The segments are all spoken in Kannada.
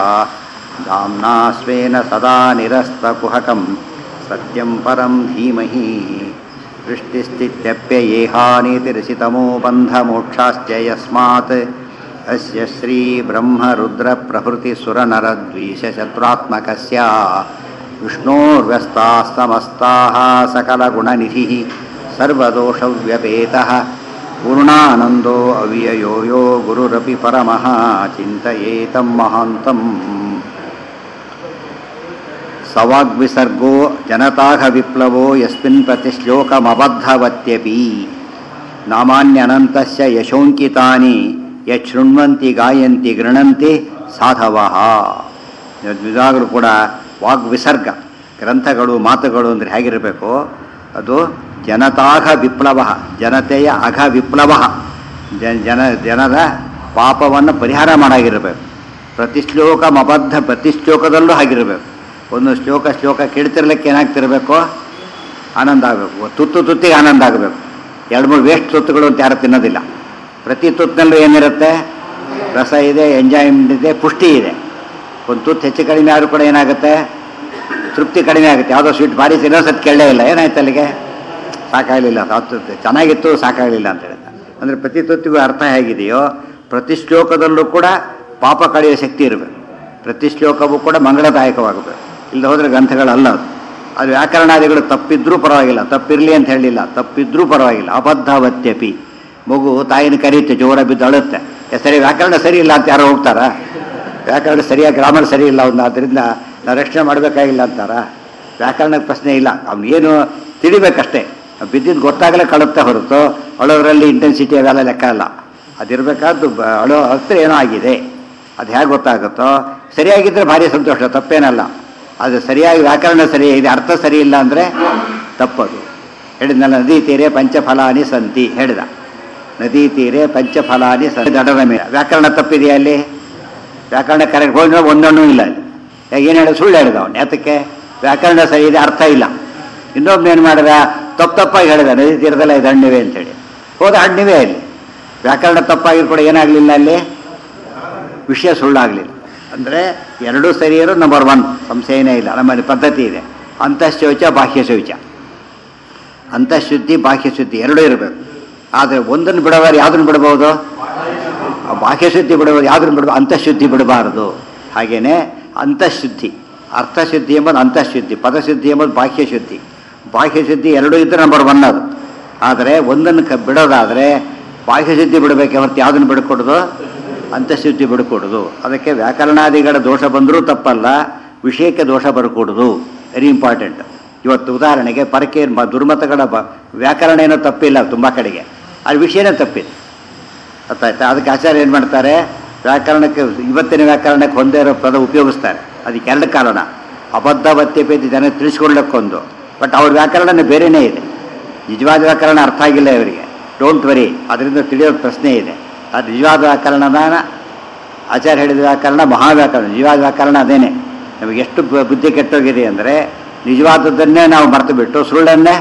धाम्ना स्वेन सदा निरस्तकुहकं सत्यं परं धीमहि सृष्टिस्थित्यप्ययेहानीतिरसितमो बन्धमोक्षाश्च यस्मात् अस्य श्रीब्रह्मरुद्रप्रभृतिसुरनरद्वीषशत्रुरात्मकस्य विष्णोर्व्यस्ताः समस्ताः सकलगुणनिधिः सर्वदोषव्यपेतः पूर्णानन्दो अव्ययो यो गुरुरपि परमः चिन्तयेतं महान्तम् सवाग्विसर्गो जनताघ विप्लवो यस्मिन् प्रतिश्लोकमबद्धवत्यपि नामान्यनन्तस्य यशोङ्कितानि ಯಶೃಣ್ವಂತಿ ಗಾಯಂತಿ ಗೃಣಂತಿ ಸಾಧವಃ ಇದಾಗಲೂ ಕೂಡ ವಾಗ್ವಿಸರ್ಗ ಗ್ರಂಥಗಳು ಮಾತುಗಳು ಅಂದರೆ ಹೇಗಿರಬೇಕು ಅದು ಜನತಾಘ ವಿಪ್ಲವ ಜನತೆಯ ಅಘ ವಿಪ್ಲವ ಜನ ಜನ ಜನರ ಪಾಪವನ್ನು ಪರಿಹಾರ ಮಾಡಾಗಿರಬೇಕು ಪ್ರತಿ ಶ್ಲೋಕ ಮಬದ್ಧ ಪ್ರತಿ ಶ್ಲೋಕದಲ್ಲೂ ಹಾಗಿರಬೇಕು ಒಂದು ಶ್ಲೋಕ ಶ್ಲೋಕ ಕೇಳ್ತಿರ್ಲಿಕ್ಕೆ ಏನಾಗ್ತಿರಬೇಕು ಆನಂದ ಆಗಬೇಕು ತುತ್ತು ತುತ್ತಿಗೆ ಆನಂದ ಆಗಬೇಕು ಎರಡು ಮೂರು ವೇಸ್ಟ್ ತುತ್ತುಗಳು ಅಂತ ಯಾರು ತಿನ್ನೋದಿಲ್ಲ ಪ್ರತಿ ತುತ್ತಿನಲ್ಲೂ ಏನಿರುತ್ತೆ ರಸ ಇದೆ ಎಂಜಾಯ್ಮೆಂಟ್ ಇದೆ ಪುಷ್ಟಿ ಇದೆ ಒಂದು ತುತ್ತು ಹೆಚ್ಚು ಕಡಿಮೆ ಆದರೂ ಕೂಡ ಏನಾಗುತ್ತೆ ತೃಪ್ತಿ ಕಡಿಮೆ ಆಗುತ್ತೆ ಯಾವುದೋ ಸ್ವೀಟ್ ಭಾರಿ ತಿನ್ನೋ ಸತ್ ಕೇಳಲೇ ಇಲ್ಲ ಏನಾಯ್ತು ಅಲ್ಲಿಗೆ ಸಾಕಾಗಲಿಲ್ಲ ಅದು ಚೆನ್ನಾಗಿತ್ತು ಸಾಕಾಗಲಿಲ್ಲ ಅಂತ ಹೇಳ್ತಾರೆ ಅಂದರೆ ಪ್ರತಿ ತುತ್ತಿಗೂ ಅರ್ಥ ಹೇಗಿದೆಯೋ ಪ್ರತಿ ಶ್ಲೋಕದಲ್ಲೂ ಕೂಡ ಪಾಪ ಕಳೆಯುವ ಶಕ್ತಿ ಇರಬೇಕು ಪ್ರತಿ ಶ್ಲೋಕವೂ ಕೂಡ ಮಂಗಳದಾಯಕವಾಗಬೇಕು ಇಲ್ಲದೆ ಹೋದರೆ ಗ್ರಂಥಗಳಲ್ಲ ಅದು ಅದು ವ್ಯಾಕರಣಾದಿಗಳು ತಪ್ಪಿದ್ರೂ ಪರವಾಗಿಲ್ಲ ತಪ್ಪಿರಲಿ ಅಂತ ಹೇಳಲಿಲ್ಲ ತಪ್ಪಿದ್ರೂ ಪರವಾಗಿಲ್ಲ ಅಬದ್ಧವತ್ಯಪಿ ಮಗು ತಾಯಿನ ಕರೀತೆ ಜೋರ ಬಿದ್ದು ಅಳುತ್ತೆ ಏ, ಸರಿ ವ್ಯಾಕರಣ ಸರಿ ಇಲ್ಲ ಅಂತ ಯಾರೋ ಹೋಗ್ತಾರಾ ವ್ಯಾಕರಣ ಸರಿಯಾಗಿ ಗ್ರಾಮರ್ ಸರಿ ಇಲ್ಲ ಅವ್ನು ಆದ್ದರಿಂದ ನಾವು ರಕ್ಷಣೆ ಮಾಡಬೇಕಾಗಿಲ್ಲ ಅಂತಾರ ವ್ಯಾಕರಣಕ್ಕೆ ಪ್ರಶ್ನೆ ಇಲ್ಲ ಅವ್ನು ಏನು ತಿಳಿಬೇಕಷ್ಟೇ ಬಿದ್ದಿದ್ದು ಗೊತ್ತಾಗಲೇ ಕಳುತ್ತೆ ಹೊರತು ಅಳೋದ್ರಲ್ಲಿ ಇಂಟೆನ್ಸಿಟಿ ಅವೆಲ್ಲ ಲೆಕ್ಕ ಅಲ್ಲ ಅದಿರಬೇಕಾದ್ದು ಬ- ಅಳೋ ಹತ್ರ ಏನೋ ಆಗಿದೆ ಅದು ಹೇಗೆ ಗೊತ್ತಾಗುತ್ತೋ ಸರಿಯಾಗಿದ್ದರೆ ಭಾರಿ ಸಂತೋಷ ತಪ್ಪೇನಲ್ಲ ಅದು ಸರಿಯಾಗಿ ವ್ಯಾಕರಣ ಸರಿ ಇದೆ ಅರ್ಥ ಸರಿ ಇಲ್ಲ ಅಂದರೆ ತಪ್ಪದು ಹೇಳಿದ್ನಲ್ಲ ನದಿ ತೀರೆ ಪಂಚಫಲಾನಿ ಸಂತಿ ಹೇಳಿದ ನದಿ ತೀರೆ ಪಂಚಫಲಾನಿ ಸಂತಿ ದಡದ ಮೇಲೆ ವ್ಯಾಕರಣ ತಪ್ಪಿದೆಯಾ ಅಲ್ಲಿ ವ್ಯಾಕರಣ ಕರೆಕ್ಟ್ ಹೋಗಿ ಒಂದೊಂದು ಇಲ್ಲ ಅಲ್ಲಿ ಯಾಕೆ ಏನು ಹೇಳಿದ ಸುಳ್ಳು ಹೇಳಿದ ಅವನು ಯಾತಕ್ಕೆ ವ್ಯಾಕರಣ ಸರಿ ಇದೆ ಅರ್ಥ ಇಲ್ಲ ಇನ್ನೊಬ್ಬ ಏನು ಮಾಡಿದ ತಪ್ಪು ತಪ್ಪಾಗಿ ಹೇಳಿದ ನದಿ ತೀರದಲ್ಲ ಇದು ಹಣ್ಣಿವೆ ಅಂತೇಳಿ ಹೋದ ಹಣ್ಣಿವೆ ಅಲ್ಲಿ ವ್ಯಾಕರಣ ತಪ್ಪಾಗಿ ಕೂಡ ಏನಾಗಲಿಲ್ಲ ಅಲ್ಲಿ ವಿಷಯ ಸುಳ್ಳಾಗಲಿಲ್ಲ ಅಂದರೆ ಎರಡೂ ಸರಿ ಇರೋ ನಂಬರ್ ಒನ್ ಸಂಶಯನೇ ಇಲ್ಲ ನಮ್ಮಲ್ಲಿ ಪದ್ಧತಿ ಇದೆ ಅಂತಃಶೌಚ ಬಾಹ್ಯ ಶೌಚ ಅಂತಃಶುದ್ಧಿ ಬಾಹ್ಯ ಶುದ್ಧಿ ಎರಡೂ ಇರಬೇಕು ಆದರೆ ಒಂದನ್ನು ಬಿಡೋರು ಯಾವುದನ್ನು ಬಿಡ್ಬೋದು ಆ ಬಾಹ್ಯ ಶುದ್ಧಿ ಬಿಡುವುದು ಯಾವುದನ್ನು ಬಿಡಬಾರ್ದು ಅಂತಃಶುದ್ಧಿ ಬಿಡಬಾರದು ಹಾಗೇನೆ ಅಂತಃಶುದ್ಧಿ ಅರ್ಥಶುದ್ಧಿ ಎಂಬುದು ಅಂತಃಶುದ್ಧಿ ಪದಶುದ್ಧಿ ಎಂಬುದು ಬಾಹ್ಯ ಶುದ್ಧಿ ಬಾಹ್ಯ ಶುದ್ಧಿ ಎರಡೂ ಇದ್ದರೆ ನಂಬರ್ ಒನ್ ಅದು ಆದರೆ ಒಂದನ್ನು ಕ ಬಿಡೋದಾದರೆ ಬಾಹ್ಯ ಶುದ್ಧಿ ಬಿಡಬೇಕೆ ಹೊರತು ಯಾವುದನ್ನು ಬಿಡ್ಕೊಡೋದು ಅಂತಃಶುದ್ಧಿ ಬಿಡ್ಕೊಡೋದು ಅದಕ್ಕೆ ವ್ಯಾಕರಣಾದಿಗಳ ದೋಷ ಬಂದರೂ ತಪ್ಪಲ್ಲ ವಿಷಯಕ್ಕೆ ದೋಷ ಬರ್ಕೊಡೋದು ವೆರಿ ಇಂಪಾರ್ಟೆಂಟ್ ಇವತ್ತು ಉದಾಹರಣೆಗೆ ಪರಕೆ ಮ- ದುರ್ಮತಗಳ ಬ ವ್ಯಾಕರಣ ಏನೋ ತಪ್ಪಿಲ್ಲ ತುಂಬ ಕಡೆಗೆ ಅದು ವಿಷಯನೇ ತಪ್ಪಿದೆ ಗೊತ್ತಾಯ್ತಾ ಅದಕ್ಕೆ ಆಚಾರ್ಯ ಏನು ಮಾಡ್ತಾರೆ ವ್ಯಾಕರಣಕ್ಕೆ ಇವತ್ತಿನ ವ್ಯಾಕರಣಕ್ಕೆ ಒಂದೇ ಇರೋ ಪದ ಉಪಯೋಗಿಸ್ತಾರೆ ಅದಕ್ಕೆ ಎರಡು ಕಾರಣ ಅಬದ್ಧವತ್ಯಪೇತಿ ಜನ ತಿಳಿಸ್ಕೊಳ್ಳಕ್ಕೊಂದು ಬಟ್ ಅವ್ರ ವ್ಯಾಕರಣನೇ ಬೇರೆಯೇ ಇದೆ ನಿಜವಾದ ವ್ಯಾಕರಣ ಅರ್ಥ ಆಗಿಲ್ಲ ಇವರಿಗೆ ಡೋಂಟ್ ವರಿ ಅದರಿಂದ ತಿಳಿಯೋ ಪ್ರಶ್ನೆ ಇದೆ ಅದು ನಿಜವಾದ ವ್ಯಾಕರಣನ ಆಚಾರ್ಯ ಹೇಳಿದ ವ್ಯಾಕರಣ ಮಹಾವ್ಯಾಕರಣ ನಿಜವಾದ ವ್ಯಾಕರಣ ಅದೇನೆ ನಮಗೆ ಎಷ್ಟು ಬು- ಬುದ್ಧಿ ಕೆಟ್ಟೋಗಿದೆ ಅಂದರೆ ನಿಜವಾದದ್ದನ್ನೇ ನಾವು ಮರೆತು ಬಿಟ್ಟು ಸುಳ್ಳನ್ನೇ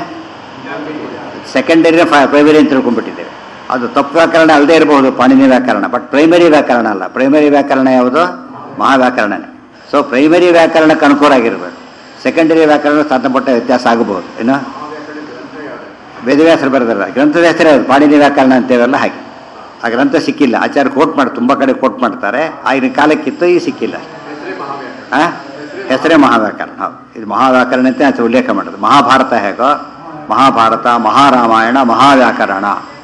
ಸೆಕೆಂಡರಿ ಪ್ರೈಮರಿ ಅಂತ ತಿಳ್ಕೊಂಡ್ಬಿಟ್ಟಿದ್ದೇವೆ ಅದು ತಪ್ಪು ವ್ಯಾಕರಣ ಅಲ್ಲದೆ ಇರಬಹುದು ಪಾಣಿನಿ ವ್ಯಾಕರಣ ಬಟ್ ಪ್ರೈಮರಿ ವ್ಯಾಕರಣ ಅಲ್ಲ ಪ್ರೈಮರಿ ವ್ಯಾಕರಣ ಯಾವುದು ಮಹಾವ್ಯಾಕರಣನೇ ಸೊ ಪ್ರೈಮರಿ ವ್ಯಾಕರಣಕ್ಕೆ ಅನುಕೂಲ ಆಗಿರಬೇಕು ಸೆಕೆಂಡರಿ ವ್ಯಾಕರಣ ಸಣ್ಣ ಪುಟ್ಟ ವ್ಯತ್ಯಾಸ ಆಗಬಹುದು ಏನು ವೇದವ್ಯಾಸರು ಬರೆದಾರ ಗ್ರಂಥದ ಹೆಸರೇ ಅದು ಪಾಣಿನಿ ವ್ಯಾಕರಣ ಅಂತೇವೆಲ್ಲ ಹಾಗೆ ಆ ಗ್ರಂಥ ಸಿಕ್ಕಿಲ್ಲ ಆಚಾರ್ಯ ಕೋಟ್ ಮಾಡಿ ತುಂಬ ಕಡೆ ಕೋಟ್ ಮಾಡ್ತಾರೆ ಆಗಿನ ಕಾಲಕ್ಕಿತ್ತು ಈಗ ಸಿಕ್ಕಿಲ್ಲ ಆ ಹೆಸರೇ ಮಹಾವ್ಯಾಕರಣ ಹೌದು ಇದು ಮಹಾವ್ಯಾಕರಣ ಅಂತ ಆಚೆ ಉಲ್ಲೇಖ ಮಾಡೋದು ಮಹಾಭಾರತ ಹೇಗೋ ಮಹಾಭಾರತ ಮಹಾರಾಮಾಯಣ ಮಹಾವ್ಯಾಕರಣ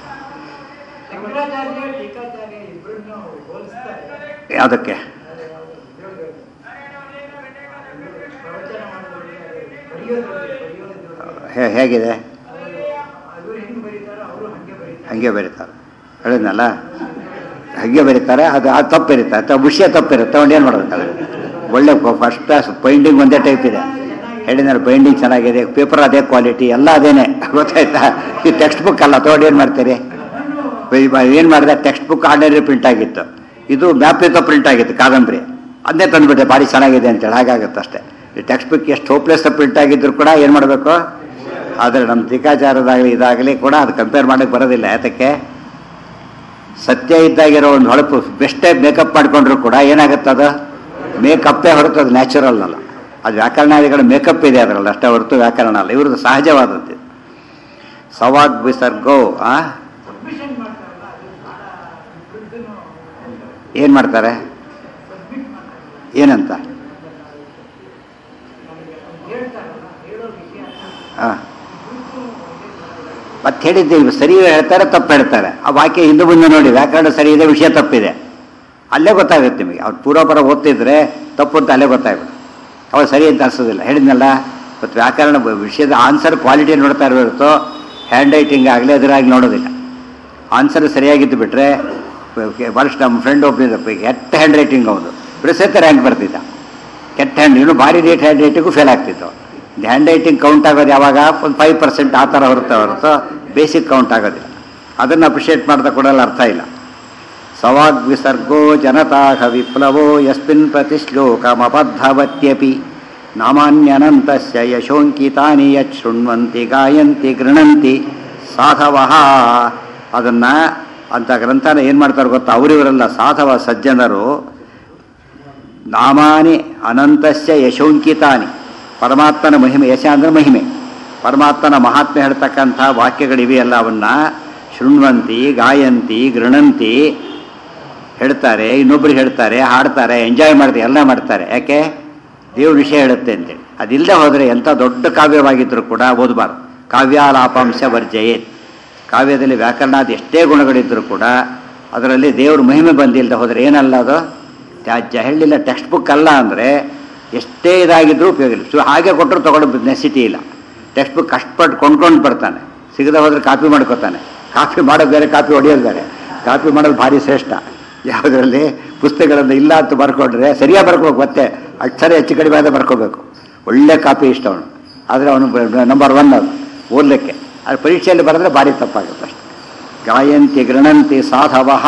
ಶಂಕರಾಚಾರ್ಯ ಟೀಕಾಚಾರ್ಯ ಇಬ್ಬರನ್ನು ಹೋಲಿಸ್ತಾರೆ ಯಾವುದಕ್ಕೆ ಪ್ರವಚನ ಮಾಡೋದ್ರಲ್ಲಿ ಬರೆಯೋದ್ರಲ್ಲಿ ಬರೆಯೋದ್ರಲ್ಲಿ ಹೇ- ಹೇಗಿದೆ ಅದು ಹೆಂಗೆ ಬರೀತಾರೋ ಅವರು ಹಂಗೆ ಬರೀತಾರೆ ಹಂಗೆ ಬರೀತಾರೆ ಹೇಳಿದ್ನಲ್ಲ ಹಂಗೆ ಬರೀತಾರೆ ಅದು ಅದು ತಪ್ಪು ಇರುತ್ತೆ ಅಥವಾ ವಿಷಯ ತಪ್ಪಿರುತ್ತೆ ತಗೊಂಡು ಏನು ಮಾಡೋದು ಒಳ್ಳೆ ಫಸ್ಟ್ ಕ್ಲಾಸ್ ಬೈಂಡಿಂಗ್ ಒಂದೇ ಟೈಪ್ ಇದೆ ಹೇಳಿದ್ರೆ ಬೈಂಡಿಂಗ್ ಚೆನ್ನಾಗಿದೆ ಪೇಪರ್ ಅದೇ ಕ್ವಾಲಿಟಿ ಎಲ್ಲ ಅದೇನೆ ಗೊತ್ತಾಯ್ತಾ ಈ ಟೆಕ್ಸ್ಟ್ ಬುಕ್ ಅಲ್ಲ ತಗೊಂಡು ಏನು ಮಾಡ್ತೀರಿ ಏನು ಮಾಡಿದೆ ಟೆಕ್ಸ್ಟ್ ಬುಕ್ ಆರ್ಡಿನರಿ ಪ್ರಿಂಟ್ ಆಗಿತ್ತು ಇದು ಮ್ಯಾಪ್ಲಿತ ಪ್ರಿಂಟ್ ಆಗಿತ್ತು ಕಾದಂಬರಿ ಅದನ್ನೇ ತಂದುಬಿಟ್ಟೆ ಭಾರಿ ಚೆನ್ನಾಗಿದೆ ಅಂತೇಳಿ ಹಾಗಾಗುತ್ತೆ ಅಷ್ಟೇ ಈ ಟೆಕ್ಸ್ಟ್ ಬುಕ್ ಎಷ್ಟು ಹೋಪ್ಲೆಸ್ ಪ್ರಿಂಟ್ ಆಗಿದ್ರು ಕೂಡ ಏನು ಮಾಡಬೇಕು ಆದರೆ ನಮ್ಮ ಟೀಕಾಚಾರದಾಗಲಿ ಇದಾಗಲಿ ಕೂಡ ಅದು ಕಂಪೇರ್ ಮಾಡೋಕ್ಕೆ ಬರೋದಿಲ್ಲ ಯಾತಕ್ಕೆ ಸತ್ಯ ಇದ್ದಾಗಿರೋ ಒಂದು ಹೊಳಪು ಬೆಸ್ಟೇ ಮೇಕಪ್ ಮಾಡಿಕೊಂಡ್ರು ಕೂಡ ಏನಾಗುತ್ತೆ ಅದು ಮೇಕಪ್ಪೇ ಹೊರತು ಅದು ನ್ಯಾಚುರಲ್ ಅಲ್ಲ ಅದು ವ್ಯಾಕರಣಾದಿಗಳ ಮೇಕಪ್ ಇದೆ ಅದರಲ್ಲಿ ಅಷ್ಟೇ ಹೊರತು ವ್ಯಾಕರಣ ಅಲ್ಲ ಇವ್ರದ್ದು ಸಹಜವಾದದ್ದು ಇದು. ಸವಾಗ್ ವಿಸರ್ಗೋ ಆ ಸಬ್ಮಿಷನ್ ಮಾಡ್ತಾರಲ್ಲ ಅದು ಬಹಳ ಇಬ್ಬರದ್ದೂನು ಏನು ಮಾಡ್ತಾರೆ ಸಬ್ಮಿಟ್ ಮಾಡ್ತಾರೆ ಏನಂತ ನಮಗೆ ಅವ್ರು ಹೇಳ್ತಾರಲ್ಲ ಹೇಳೋ ವಿಷಯ ಹಾಂ ಮತ್ತೆ ಹೇಳಿದ್ದೆ ಇವು ಸರಿ ಹೇಳ್ತಾರೆ ತಪ್ಪು ಹೇಳ್ತಾರೆ ಆ ವಾಕ್ಯ ಹಿಂದೆ ಮುಂದೆ ನೋಡಿ ವ್ಯಾಕರಣ ಸರಿ ಇದೆ ವಿಷಯ ತಪ್ಪಿದೆ ಅಲ್ಲೇ ಗೊತ್ತಾಗುತ್ತೆ ನಿಮಗೆ ಅವ್ರು ಪೂರ್ವಪರ ಓದ್ತಿದ್ರೆ ತಪ್ಪು ಅಂತ ಅಲ್ಲೇ ಗೊತ್ತಾಗುತ್ತೆ ಅವಾಗ ಸರಿ ಅಂತ ಅನ್ಸೋದಿಲ್ಲ ಹೇಳಿದ್ನಲ್ಲ ಮತ್ತು ವ್ಯಾಕರಣ ಬ- ವಿಷಯದ ಆನ್ಸರ್ ಕ್ವಾಲಿಟಿ ನೋಡ್ತಾ ಇರೋದು ಹ್ಯಾಂಡ್ ರೈಟಿಂಗ್ ಆಗಲಿ ಅದರಾಗಿ ನೋಡೋದಿಲ್ಲ ಆನ್ಸರ್ ಸರಿಯಾಗಿದ್ದು ಬಿಟ್ರೆ ಫಸ್ಟ್ ನಮ್ಮ ಫ್ರೆಂಡ್ ಒಬ್ಬನಿದ್ದ ಕೆಟ್ಟ ಹ್ಯಾಂಡ್ ರೈಟಿಂಗ್ ಅವನು ಪ್ರಸೇತ ರ್ಯಾಂಕ್ ಬರ್ತಿದ್ದ ಕೆಟ್ಟ ಹ್ಯಾಂಡ್ ಇನ್ನೂ ಭಾರಿ ರೇಟ್ ಹ್ಯಾಂಡ್ ರೈಟಿಂಗು ಫೇಲ್ ಆಗ್ತಿತ್ತು ಹ್ಯಾಂಡ್ ರೈಟಿಂಗ್ ಕೌಂಟ್ ಆಗೋದು ಯಾವಾಗ ಒಂದು ಫೈವ್ ಪರ್ಸೆಂಟ್ ಆ ಥರ ಹೊರತು ಹೊರತು ಬೇಸಿಕ್ ಕೌಂಟ್ ಆಗೋದಿಲ್ಲ ಅದನ್ನು ಅಪ್ರಿಷಿಯೇಟ್ ಮಾಡ್ತಾ ಕೊಡಲ್ಲ ಅರ್ಥ ಇಲ್ಲ ಸವಾಗ್ ವಿಸರ್ಗೋ ಜನತಾಹ ವಿಪ್ಲವೋ ಯಸ್ಮಿನ್ ಪ್ರತಿಶ್ಲೋಕಮಬದ್ಧವತ್ಯಪಿ ನಾಮಾನ್ಯನಂತಸ್ಯ ಯಶೋಂಕಿತಾನಿ ಯತ್ ಶೃಣ್ವಂತಿ ಗಾಯಂತಿ ಗೃಣಂತಿ ಸಾಧವಃ ಅದನ್ನು ಅಂತ ಗ್ರಂಥನ ಏನು ಮಾಡ್ತಾರೆ ಗೊತ್ತಾ ಅವರಿವರೆಲ್ಲ ಸಾಧವ ಸಜ್ಜನರು ನಾಮಾನಿ ಅನಂತಸ್ಯ ಯಶೋಂಕಿತಾನಿ ಪರಮಾತ್ಮನ ಮಹಿಮೆ ಯಶ ಅಂದರೆ ಮಹಿಮೆ ಪರಮಾತ್ಮನ ಮಹಾತ್ಮೆ ಹೇಳ್ತಕ್ಕಂಥ ವಾಕ್ಯಗಳಿವೆಯಲ್ಲ ಅವನ್ನ ಶೃಣ್ವಂತಿ ಗಾಯಂತಿ ಗೃಣಂತಿ ಹೇಳ್ತಾರೆ ಇನ್ನೊಬ್ರಿಗೆ ಹೇಳ್ತಾರೆ ಹಾಡ್ತಾರೆ ಎಂಜಾಯ್ ಮಾಡ್ತಾರೆ ಎಲ್ಲ ಮಾಡ್ತಾರೆ ಯಾಕೆ ದೇವ್ರ ವಿಷಯ ಹೇಳುತ್ತೆ ಅಂತೇಳಿ ಅದಿಲ್ಲದೆ ಹೋದರೆ ಎಂಥ ದೊಡ್ಡ ಕಾವ್ಯವಾಗಿದ್ದರೂ ಕೂಡ ಓದಬಾರ್ದು ಕಾವ್ಯಾಲಾಪಾಂಶ ವರ್ಜಯೇತ್ ಕಾವ್ಯದಲ್ಲಿ ವ್ಯಾಕರಣಾದ ಎಷ್ಟೇ ಗುಣಗಳಿದ್ದರೂ ಕೂಡ ಅದರಲ್ಲಿ ದೇವ್ರ ಮಹಿಮೆ ಬಂದಿಲ್ಲದೆ ಹೋದರೆ ಏನಲ್ಲ ಅದು ತ್ಯಾಜ್ಯ ಹೇಳಿಲ್ಲ ಟೆಕ್ಸ್ಟ್ ಬುಕ್ ಅಲ್ಲ ಅಂದರೆ ಎಷ್ಟೇ ಇದಾಗಿದ್ರೂ ಉಪಯೋಗ ಇಲ್ಲ ಸೊ ಹಾಗೆ ಕೊಟ್ಟರು ತೊಗೊಳ್ಳೋ ನೆಸಿಟಿ ಇಲ್ಲ ಟೆಕ್ಸ್ಟ್ ಬುಕ್ ಕಷ್ಟಪಟ್ಟು ಕೊಂಡ್ಕೊಂಡು ಬರ್ತಾನೆ ಸಿಗದೆ ಹೋದ್ರೆ ಕಾಪಿ ಮಾಡ್ಕೋತಾನೆ ಕಾಪಿ ಮಾಡೋದು ಬೇರೆ ಕಾಪಿ ಹೊಡೆಯೋದು ಬೇರೆ ಕಾಪಿ ಮಾಡೋದು ಭಾರಿ ಶ್ರೇಷ್ಠ ಯಾವುದರಲ್ಲಿ ಪುಸ್ತಕಗಳನ್ನು ಇಲ್ಲ ಅಂತ ಬರ್ಕೊಂಡ್ರೆ ಸರಿಯಾಗಿ ಬರ್ಕೋಬೇಕು ಮತ್ತೆ ಅಕ್ಷರ ಹೆಚ್ಚು ಕಡಿಮೆ ಆದ ಬರ್ಕೋಬೇಕು ಒಳ್ಳೆ ಕಾಪಿ ಇಷ್ಟ ಅವನು ಆದರೆ ಅವನು ನಂಬರ್ ಒನ್ ಅದು ಓದಲಿಕ್ಕೆ ಅದು ಪರೀಕ್ಷೆಯಲ್ಲಿ ಬರೆದ್ರೆ ಭಾರಿ ತಪ್ಪಾಗುತ್ತೆ ಅಷ್ಟೆ ಗಾಯಂತಿ ಗೃಣಂತಿ ಸಾಧವಃ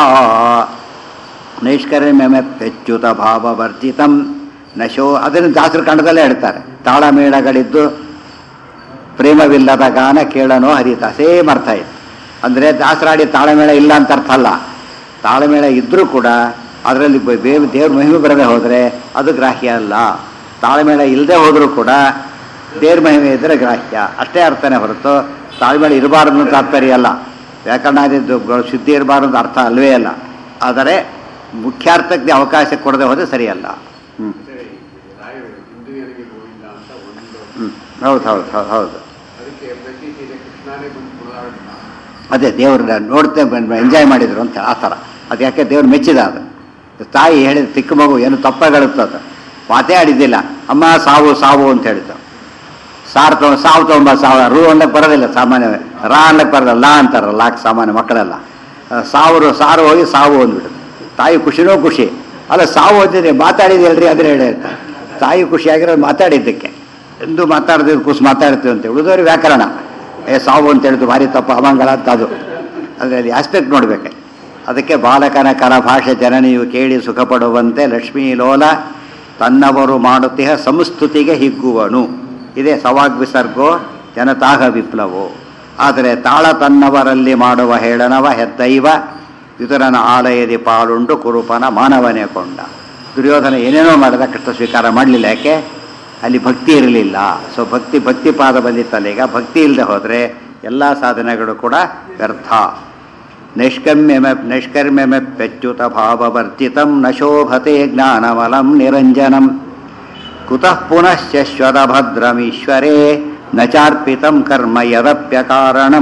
ನೈಷ್ಕರ್ಮ್ಯಮೆಚ್ಚುತ ಭಾವವರ್ಜಿತಂ ನಶೋ ಅದನ್ನು ದಾಸರ ಕಂಡದಲ್ಲೇ ಹೇಳ್ತಾರೆ ತಾಳಮೇಳಗಳಿದ್ದು ಪ್ರೇಮವಿಲ್ಲದ ಗಾನ ಕೇಳನೋ ಹರಿತ ಸೇಮ್ ಅರ್ಥ ಇದೆ ಅಂದರೆ ದಾಸರಾಡಿ ತಾಳಮೇಳ ಇಲ್ಲ ಅಂತ ಅರ್ಥ ಅಲ್ಲ ತಾಳಮೇಳ ಇದ್ದರೂ ಕೂಡ ಅದರಲ್ಲಿ ಬ- ಬೇ ದೇವ್ರ ಮಹಿಮೆ ಬರದೆ ಹೋದರೆ ಅದು ಗ್ರಾಹ್ಯ ಅಲ್ಲ ತಾಳಮೇಳ ಇಲ್ಲದೆ ಹೋದರೂ ಕೂಡ ದೇವ್ರ ಮಹಿಮೆ ಇದ್ದರೆ ಗ್ರಾಹ್ಯ ಅಷ್ಟೇ ಅರ್ಥನೇ ಹೊರತು ತಾಳ್ಮೇಳ ಇರಬಾರದು ಅಂತ ತಾತ್ಪರ್ಯ ಅಲ್ಲ ವ್ಯಾಕರಣಾದಿದ್ದು ಗ- ಶುದ್ಧಿ ಇರಬಾರದು ಅಂತ ಅರ್ಥ ಅಲ್ವೇ ಅಲ್ಲ ಆದರೆ ಮುಖ್ಯಾರ್ಥಕ್ಕೆ ಅವಕಾಶ ಕೊಡದೆ ಹೋದರೆ ಸರಿಯಲ್ಲ ಹ್ಞೂ ರಾಯರು ಹಿಂದೂಯರಿಗೆ ಗೋವಿಂದ ಅಂತ ಒಂದು ಹ್ಞೂ ಹೌದು ಹೌದು ಹೌದು ಹೌದು ಅದಕ್ಕೆ ಪ್ರತಿ ಸೀರೆ ಕೃಷ್ಣನೇ ಬಂದು ಕುಣಿದಾಡ್ತಾನೆ ಅದೇ ದೇವ್ರನ್ನ ನೋಡ್ತೇ ಎಂಜಾಯ್ ಮಾಡಿದ್ರು ಅಂತ ಆ ಥರ ಅದು ಯಾಕೆ ದೇವ್ರು ಮೆಚ್ಚಿದ ಅದು ತಾಯಿ ಹೇಳಿದ ಚಿಕ್ಕ ಮಗು ಏನು ತಪ್ಪಾಗಳುತ್ತೆ ಅದು ಮಾತೇ ಆಡಿದ್ದಿಲ್ಲ ಅಮ್ಮ ಸಾವು ಸಾವು ಅಂತ ಹೇಳಿದ್ದು ಸಾರು ತಗೊಂಡು ಸಾವು ತಗೊಂಬ ಸಾವು ರೂ ಅನ್ನಕ್ಕೆ ಬರೋದಿಲ್ಲ ಸಾಮಾನ್ಯ ರಾ ಅನ್ನಕ್ಕೆ ಬರೋದಿಲ್ಲ ಲಾ ಅಂತಾರಲ್ಲ ಲಾಕ್ ಸಾಮಾನ್ಯ ಮಕ್ಕಳೆಲ್ಲ ಆ, ಸಾವರು ಸಾರು ಹೋಗಿ ಸಾವು ಅಂದ್ಬಿಡುದು ತಾಯಿ ಖುಷಿನೋ ಖುಷಿ ಅಲ್ಲ ಸಾವು ಓದಿದ್ರೆ ಮಾತಾಡಿದ್ರಿ ಅದ್ರೆ ಹೇಳಿ ಅಂತ ತಾಯಿ ಖುಷಿಯಾಗಿರೋದು ಮಾತಾಡಿದ್ದಕ್ಕೆ ಎಂದು ಮಾತಾಡ್ದಿದ್ದು ಖುಷಿ ಮಾತಾಡ್ತೀವಿ ಅಂತ ಉಳಿದವ್ರಿಗೆ ವ್ಯಾಕರಣ ಏ ಸಾವು ಅಂತ ಹೇಳಿದ್ದು ಭಾರಿ ತಪ್ಪು ಅಮಂಗಲ ಅಂತ ಅದು ಅದರಲ್ಲಿ ಆಸ್ಪೆಕ್ಟ್ ನೋಡ್ಬೇಕು ಅದಕ್ಕೆ ಬಾಲಕನ ಕರ ಭಾಷೆ ಜನನಿಯು ಕೇಳಿ ಸುಖಪಡುವಂತೆ ಲಕ್ಷ್ಮೀ ಲೋಲ ತನ್ನವರು ಮಾಡುತ್ತಿಹ ಸಂಸ್ತುತಿಗೆ ಹಿಗ್ಗುವನು ಇದೇ ಸವಾಗ್ ವಿಸರ್ಗೋ ಜನತಾಹ ವಿಪ್ಲವೋ ಆದರೆ ತಾಳ ತನ್ನವರಲ್ಲಿ ಮಾಡುವ ಹೇಳನವ ಹೆದ್ದೈವ ವಿದುರನ ಆಲಯದಿ ಪಾಲುಂಡು ಕುರುಪನ ಮಾನವನೇ ಕೊಂಡ ದುರ್ಯೋಧನ ಏನೇನೋ ಮಾಡಿದ ಕೃಷ್ಣ ಸ್ವೀಕಾರ ಮಾಡಲಿಲ್ಲ ಯಾಕೆ ಅಲ್ಲಿ ಭಕ್ತಿ ಇರಲಿಲ್ಲ ಸೊ ಭಕ್ತಿ ಭಕ್ತಿ ಪಾದ ಬಂದಿತ್ತಲ್ಲ ಈಗ ಭಕ್ತಿ ಇಲ್ಲದೆ ಹೋದರೆ ಎಲ್ಲ ಸಾಧನೆಗಳು ಕೂಡ ವ್ಯರ್ಥ ನೈಷ್ಕರ್ಮ್ಯಮ ನೈಷ್ಕರ್ಮ್ಯಮೆಚ್ಚುತ ಭಾವವರ್ಜಿತಂ ನ ಶೋಭತೆ ಜ್ಞಾನಮಲಂ ನಿರಂಜನಂ ಕುತಃ ಪುನಶ್ಚಶ್ವತ ಭದ್ರಮೀಶ್ವರೇ ನ ಚಾರ್ಪಿತಂ ಕರ್ಮ ಯದಪ್ಯಕಾರಣಂ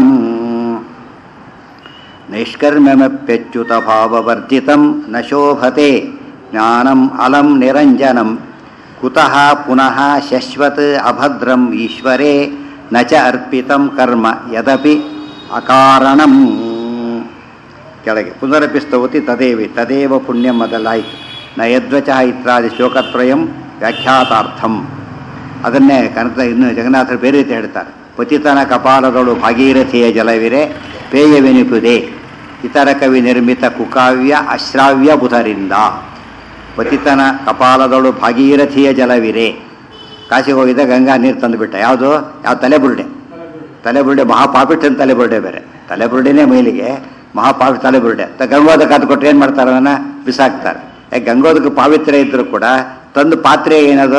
ನೈಷ್ಕರ್ಮ್ಯಮಪ್ಯಚ್ಯುತ ಭಾವವರ್ಜಿತಂ ನ ಶೋಭತೆ ಜ್ಞಾನಂ ಅಲಂ ನಿರಂಜನಂ ಕುತಃ ಪುನಃ ಶಶ್ವತ್ ಅಭದ್ರಂ ಈಶ್ವರೇ ನ ಚ ಅರ್ಪಿತಂ ಕರ್ಮ ಯದಪಿ ಅಕಾರಣಂ ಕೆಳಗೆ ಪುನರಪಿ ಸ್ತೌತಿ ತದೇವಿ ತದೇವ ಪುಣ್ಯಂ ಮೊದಲಾಯಿತು ನ ಯದ್ವಚ ಇತ್ಯಾದಿ ಶ್ಲೋಕತ್ರಯಂ ವ್ಯಾಖ್ಯಾತಾರ್ಥಂ ಅದನ್ನೇ ಕನಕ ಇನ್ನು ಜಗನ್ನಾಥರು ಬೇರೆ ರೀತಿ ಹೇಳ್ತಾರೆ ಪತಿತನ ಕಪಾಲದಳು ಭಾಗೀರಥಿಯ ಜಲವಿರೆ ಪೇಯವೆನಿಪುದೆ ಇತರ ಕವಿ ನಿರ್ಮಿತ ಕುಕಾವ್ಯ ಅಶ್ರಾವ್ಯ ಬುಧರಿಂದ ಪತಿತನ ಕಪಾಲದಳು ಭಾಗೀರಥಿಯ ಜಲವಿರೆ ಕಾಶಿಗೆ ಹೋಗಿದ್ದ ಗಂಗಾ ನೀರು ತಂದುಬಿಟ್ಟ ಯಾವುದು ಯಾವ ತಲೆಬುರುಡೆ ತಲೆಬುರುಡೆ ಮಹಾಪಾಪಿಟ್ಟನ ತಲೆಬುರುಡೆ ಬೇರೆ ತಲೆಬುರುಡೆನೇ ಮೈಲಿಗೆ ಮಹಾಪಾಪಿ ತಲೆಬುರುಡೆ ತ ಗಂಗೋದಕ್ಕೆ ಅದು ಕೊಟ್ಟು ಏನು ಮಾಡ್ತಾರೆ ಅವನ್ನ ಬಿಸಾಕ್ತಾರೆ ಯಾಕೆ ಗಂಗೋದಕ್ಕೆ ಪಾವಿತ್ರ್ಯ ಇದ್ದರೂ ಕೂಡ ತಂದು ಪಾತ್ರೆ ಏನದು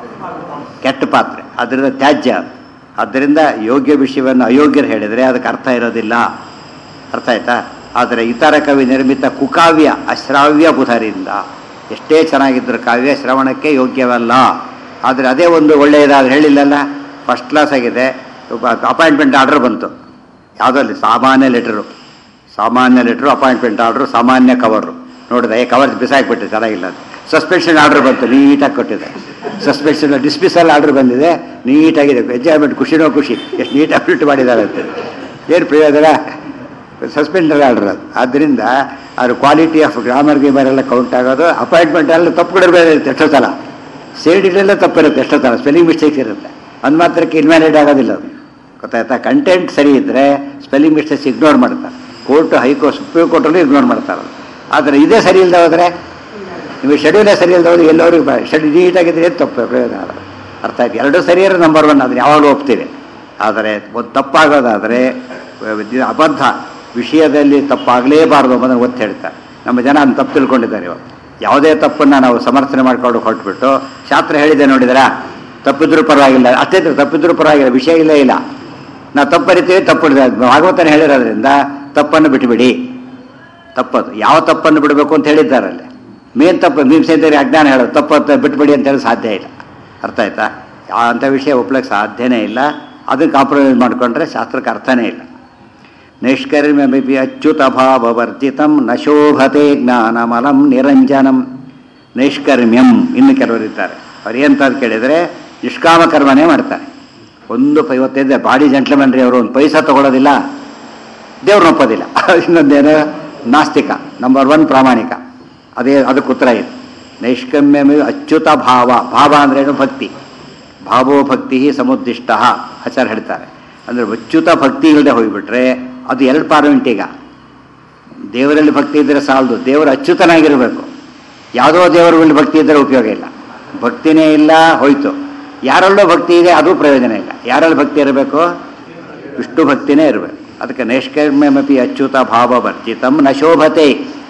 ಕೆಟ್ಟ ಪಾತ್ರೆ ಅದರಿಂದ ತ್ಯಾಜ್ಯ ಅದು. ಆದ್ದರಿಂದ ಯೋಗ್ಯ ವಿಷಯವನ್ನು ಅಯೋಗ್ಯರು ಹೇಳಿದರೆ ಅದಕ್ಕೆ ಅರ್ಥ ಇರೋದಿಲ್ಲ ಅರ್ಥ ಆಯ್ತಾ ಆದರೆ ಇತರ ಕವಿ ನಿರ್ಮಿತ ಕುಕಾವ್ಯ ಅಶ್ರಾವ್ಯ ಬುಧರಿಂದ ಎಷ್ಟೇ ಚೆನ್ನಾಗಿದ್ದರೂ ಕಾವ್ಯ ಶ್ರವಣಕ್ಕೆ ಯೋಗ್ಯವಲ್ಲ ಆದರೆ ಅದೇ ಒಂದು ಒಳ್ಳೆಯದಾದ್ರೆ ಹೇಳಿಲ್ಲಲ್ಲ ಫಸ್ಟ್ ಕ್ಲಾಸ್ ಆಗಿದೆ ಅಪಾಯಿಂಟ್ಮೆಂಟ್ ಆರ್ಡರ್ ಬಂತು ಯಾವುದಲ್ಲಿ ಸಾಮಾನ್ಯ ಲೆಟರು ಸಾಮಾನ್ಯ ಲೆಟ್ರು ಅಪಾಯಿಂಟ್ಮೆಂಟ್ ಆರ್ಡ್ರು ಸಾಮಾನ್ಯ ಕವರು ನೋಡಿದೆ ಏ ಕವರ್ ಬಿಸಾಕ್ಬಿಟ್ಟೆ ಚೆನ್ನಾಗಿಲ್ಲ ಅದು ಸಸ್ಪೆನ್ಷನ್ ಆರ್ಡರ್ ಬಂತು ನೀಟಾಗಿ ಕೊಟ್ಟಿದೆ ಸಸ್ಪೆನ್ಷನ್ ಡಿಸ್ಮಿಸಲ್ ಆರ್ಡರ್ ಬಂದಿದೆ ನೀಟಾಗಿದೆ ಎಂಜಾಯ್ಮೆಂಟ್ ಖುಷಿನೋ ಖುಷಿ ಎಷ್ಟು ನೀಟಾಗಿ ಪ್ರಿಂಟ್ ಮಾಡಿದ್ದಾರೆ ಅಂತ ಏನು ಪ್ರಯೋಜನ ಸಸ್ಪೆಂಡರ್ ಆರ್ಡರ್ ಅದು ಆದ್ದರಿಂದ ಅದ್ರ ಕ್ವಾಲಿಟಿ ಆಫ್ ಗ್ರಾಮರ್ ಗೀಮರ್ ಎಲ್ಲ ಕೌಂಟ್ ಆಗೋದು ಅಪಾಯಿಂಟ್ಮೆಂಟ್ ಎಲ್ಲ ತಪ್ಪುಗಳಿರ್ಬೇಕು ಇರುತ್ತೆ ಎಷ್ಟೋ ಸಲ ಸೇರಿಡಲ್ಲೇ ತಪ್ಪಿರುತ್ತೆ ಎಷ್ಟೋ ಸಲ ಸ್ಪೆಲ್ಲಿಂಗ್ ಮಿಸ್ಟೇಕ್ಸ್ ಇರುತ್ತೆ ಅಂದ್ ಮಾತ್ರಕ್ಕೆ ಇನ್ವ್ಯಾಲಿಡ್ ಆಗೋದಿಲ್ಲ ಅದು ಗೊತ್ತಾಯ್ತಾ ಕಂಟೆಂಟ್ ಸರಿ ಇದ್ದರೆ ಸ್ಪೆಲ್ಲಿಂಗ್ ಮಿಸ್ಟೇಕ್ಸ್ ಇಗ್ನೋರ್ ಮಾಡ್ತಾರೆ ಕೋರ್ಟ್ ಹೈಕೋರ್ಟ್ ಸುಪ್ರೀಂ ಕೋರ್ಟಲ್ಲೂ ಇಗ್ನೋರ್ ಮಾಡ್ತಾರೆ ಆದರೆ ಇದೇ ಸರಿ ಇಲ್ಲದೆ ಹೋದರೆ ನೀವು ಶೆಡ್ಯೂಲೇ ಸರಿ ಇಲ್ಲದೆ ಹೋದ್ರೆ ಎಲ್ಲರಿಗೂ ಶೆಡ್ಯೂಲ್ ನೀಟಾಗಿದ್ರೆ ಏನು ತಪ್ಪು ಪ್ರಯೋಜನ ಆಗಲ್ಲ ಅರ್ಥ ಆಯ್ತು ಎರಡೂ ಸರಿಯಾದ್ರೆ ನಂಬರ್ ಒನ್ ಅದನ್ನ ಯಾವಾಗಲೂ ಒಪ್ತೀವಿ ಆದರೆ ಒಂದು ತಪ್ಪಾಗೋದಾದರೆ ಇದು ಅಬದ್ಧ ವಿಷಯದಲ್ಲಿ ತಪ್ಪಾಗಲೇಬಾರ್ದು ಅನ್ನೋದನ್ನು ಒತ್ತಿ ಹೇಳ್ತಾರೆ ನಮ್ಮ ಜನ ಅದನ್ನ ತಪ್ಪು ತಿಳ್ಕೊಂಡಿದ್ದಾರೆ ಇವಾಗ ಯಾವುದೇ ತಪ್ಪನ್ನು ನಾವು ಸಮರ್ಥನೆ ಮಾಡ್ಕೊಂಡು ಹೊರಟ್ಬಿಟ್ಟು ಶಾಸ್ತ್ರ ಹೇಳಿದೆ ನೋಡಿದರಾ ತಪ್ಪಿದ್ರೂ ಪರವಾಗಿಲ್ಲ ಅಷ್ಟೇ ತಪ್ಪಿದ್ರೂ ಪರವಾಗಿಲ್ಲ ವಿಷಯ ಇಲ್ಲ ಇಲ್ಲ ನಾವು ತಪ್ಪು ಬರಿತೀವಿ ತಪ್ಪು ಭಾಗವತನ ಹೇಳಿರೋದ್ರಿಂದ ತಪ್ಪನ್ನು ಬಿಟ್ಟುಬಿಡಿ ತಪ್ಪದು ಯಾವ ತಪ್ಪನ್ನು ಬಿಡಬೇಕು ಅಂತ ಹೇಳಿದ್ದಾರಲ್ಲಿ ಮೇನ್ ತಪ್ಪು ಮೀಮ್ಸೆಂತರಿ ಅಜ್ಞಾನ ಹೇಳೋದು ತಪ್ಪು ಅಂತ ಬಿಟ್ಬಿಡಿ ಅಂತ ಹೇಳಿ ಸಾಧ್ಯ ಇಲ್ಲ ಅರ್ಥ ಆಯ್ತಾ ಆ ಅಂಥ ವಿಷಯ ಒಪ್ಲಕ್ಕೆ ಸಾಧ್ಯನೇ ಇಲ್ಲ ಅದನ್ನು ಕಾಂಪ್ರಮೈಸ್ ಮಾಡಿಕೊಂಡ್ರೆ ಶಾಸ್ತ್ರಕ್ಕೆ ಅರ್ಥನೇ ಇಲ್ಲ ನೈಷ್ಕರ್ಮ್ಯಮಿಪಿ ಅಚ್ಯುತ ಭಾವವರ್ಜಿತಂ ನ ಶೋಭತೆ ಜ್ಞಾನಮಲಂ ನಿರಂಜನಂ ನೈಷ್ಕರ್ಮ್ಯಂ ಇನ್ನು ಕೆಲವರು ಇದ್ದಾರೆ ಅವ್ರು ಏನಂತ ಅಂತ ಕೇಳಿದರೆ ನಿಷ್ಕಾಮ ಕರ್ಮನೇ ಮಾಡ್ತಾರೆ ಒಂದು ಪ- ಇವತ್ತಿದೆ ಬಾಡಿ ಜಂಟ್ಲ್ಮನ್ ರೀ ಅವರು ಒಂದು ಪೈಸಾ ತಗೊಳ್ಳೋದಿಲ್ಲ ದೇವ್ರನ್ನ ಒಪ್ಪೋದಿಲ್ಲ ಇನ್ನೊಂದೇನು ನಾಸ್ತಿಕ ನಂಬರ್ ಒನ್ ಪ್ರಾಮಾಣಿಕ ಅದೇ ಅದಕ್ಕೆ ಉತ್ತರ ಇದೆ ನೈಷ್ಕಮ್ಯಮೇ ಅಚ್ಯುತ ಭಾವ ಭಾವ ಅಂದ್ರೇನು ಭಕ್ತಿ ಭಾವೋ ಭಕ್ತಿ ಸಮುದ್ದಿಷ್ಟ ಆಚಾರ ಹೇಳ್ತಾರೆ ಅಂದರೆ ಅಚ್ಯುತ ಭಕ್ತಿ ಇಲ್ಲದೆ ಹೋಗಿಬಿಟ್ರೆ ಅದು ಎರಡು ಪಾರ್ಮೆಂಟ್ ಈಗ ದೇವರಲ್ಲಿ ಭಕ್ತಿ ಇದ್ದರೆ ಸಾಲದು ದೇವರು ಅಚ್ಯುತನಾಗಿರಬೇಕು ಯಾವುದೋ ದೇವರುಗಳಲ್ಲಿ ಭಕ್ತಿ ಇದ್ದರೆ ಉಪಯೋಗ ಇಲ್ಲ ಭಕ್ತಿನೇ ಇಲ್ಲ ಹೋಯ್ತು ಯಾರಲ್ಲೋ ಭಕ್ತಿ ಇದೆ ಅದು ಪ್ರಯೋಜನ ಇಲ್ಲ ಯಾರಲ್ಲಿ ಭಕ್ತಿ ಇರಬೇಕು ವಿಷ್ಣು ಭಕ್ತಿನೇ ಇರಬೇಕು ಅದಕ್ಕೆ ನೈಷ್ಕರ್ಮ್ಯಮಪಿ ಅಚ್ಯುತ ಭಾವ ವರ್ಜಿತಂ ನ ಶೋಭತೆ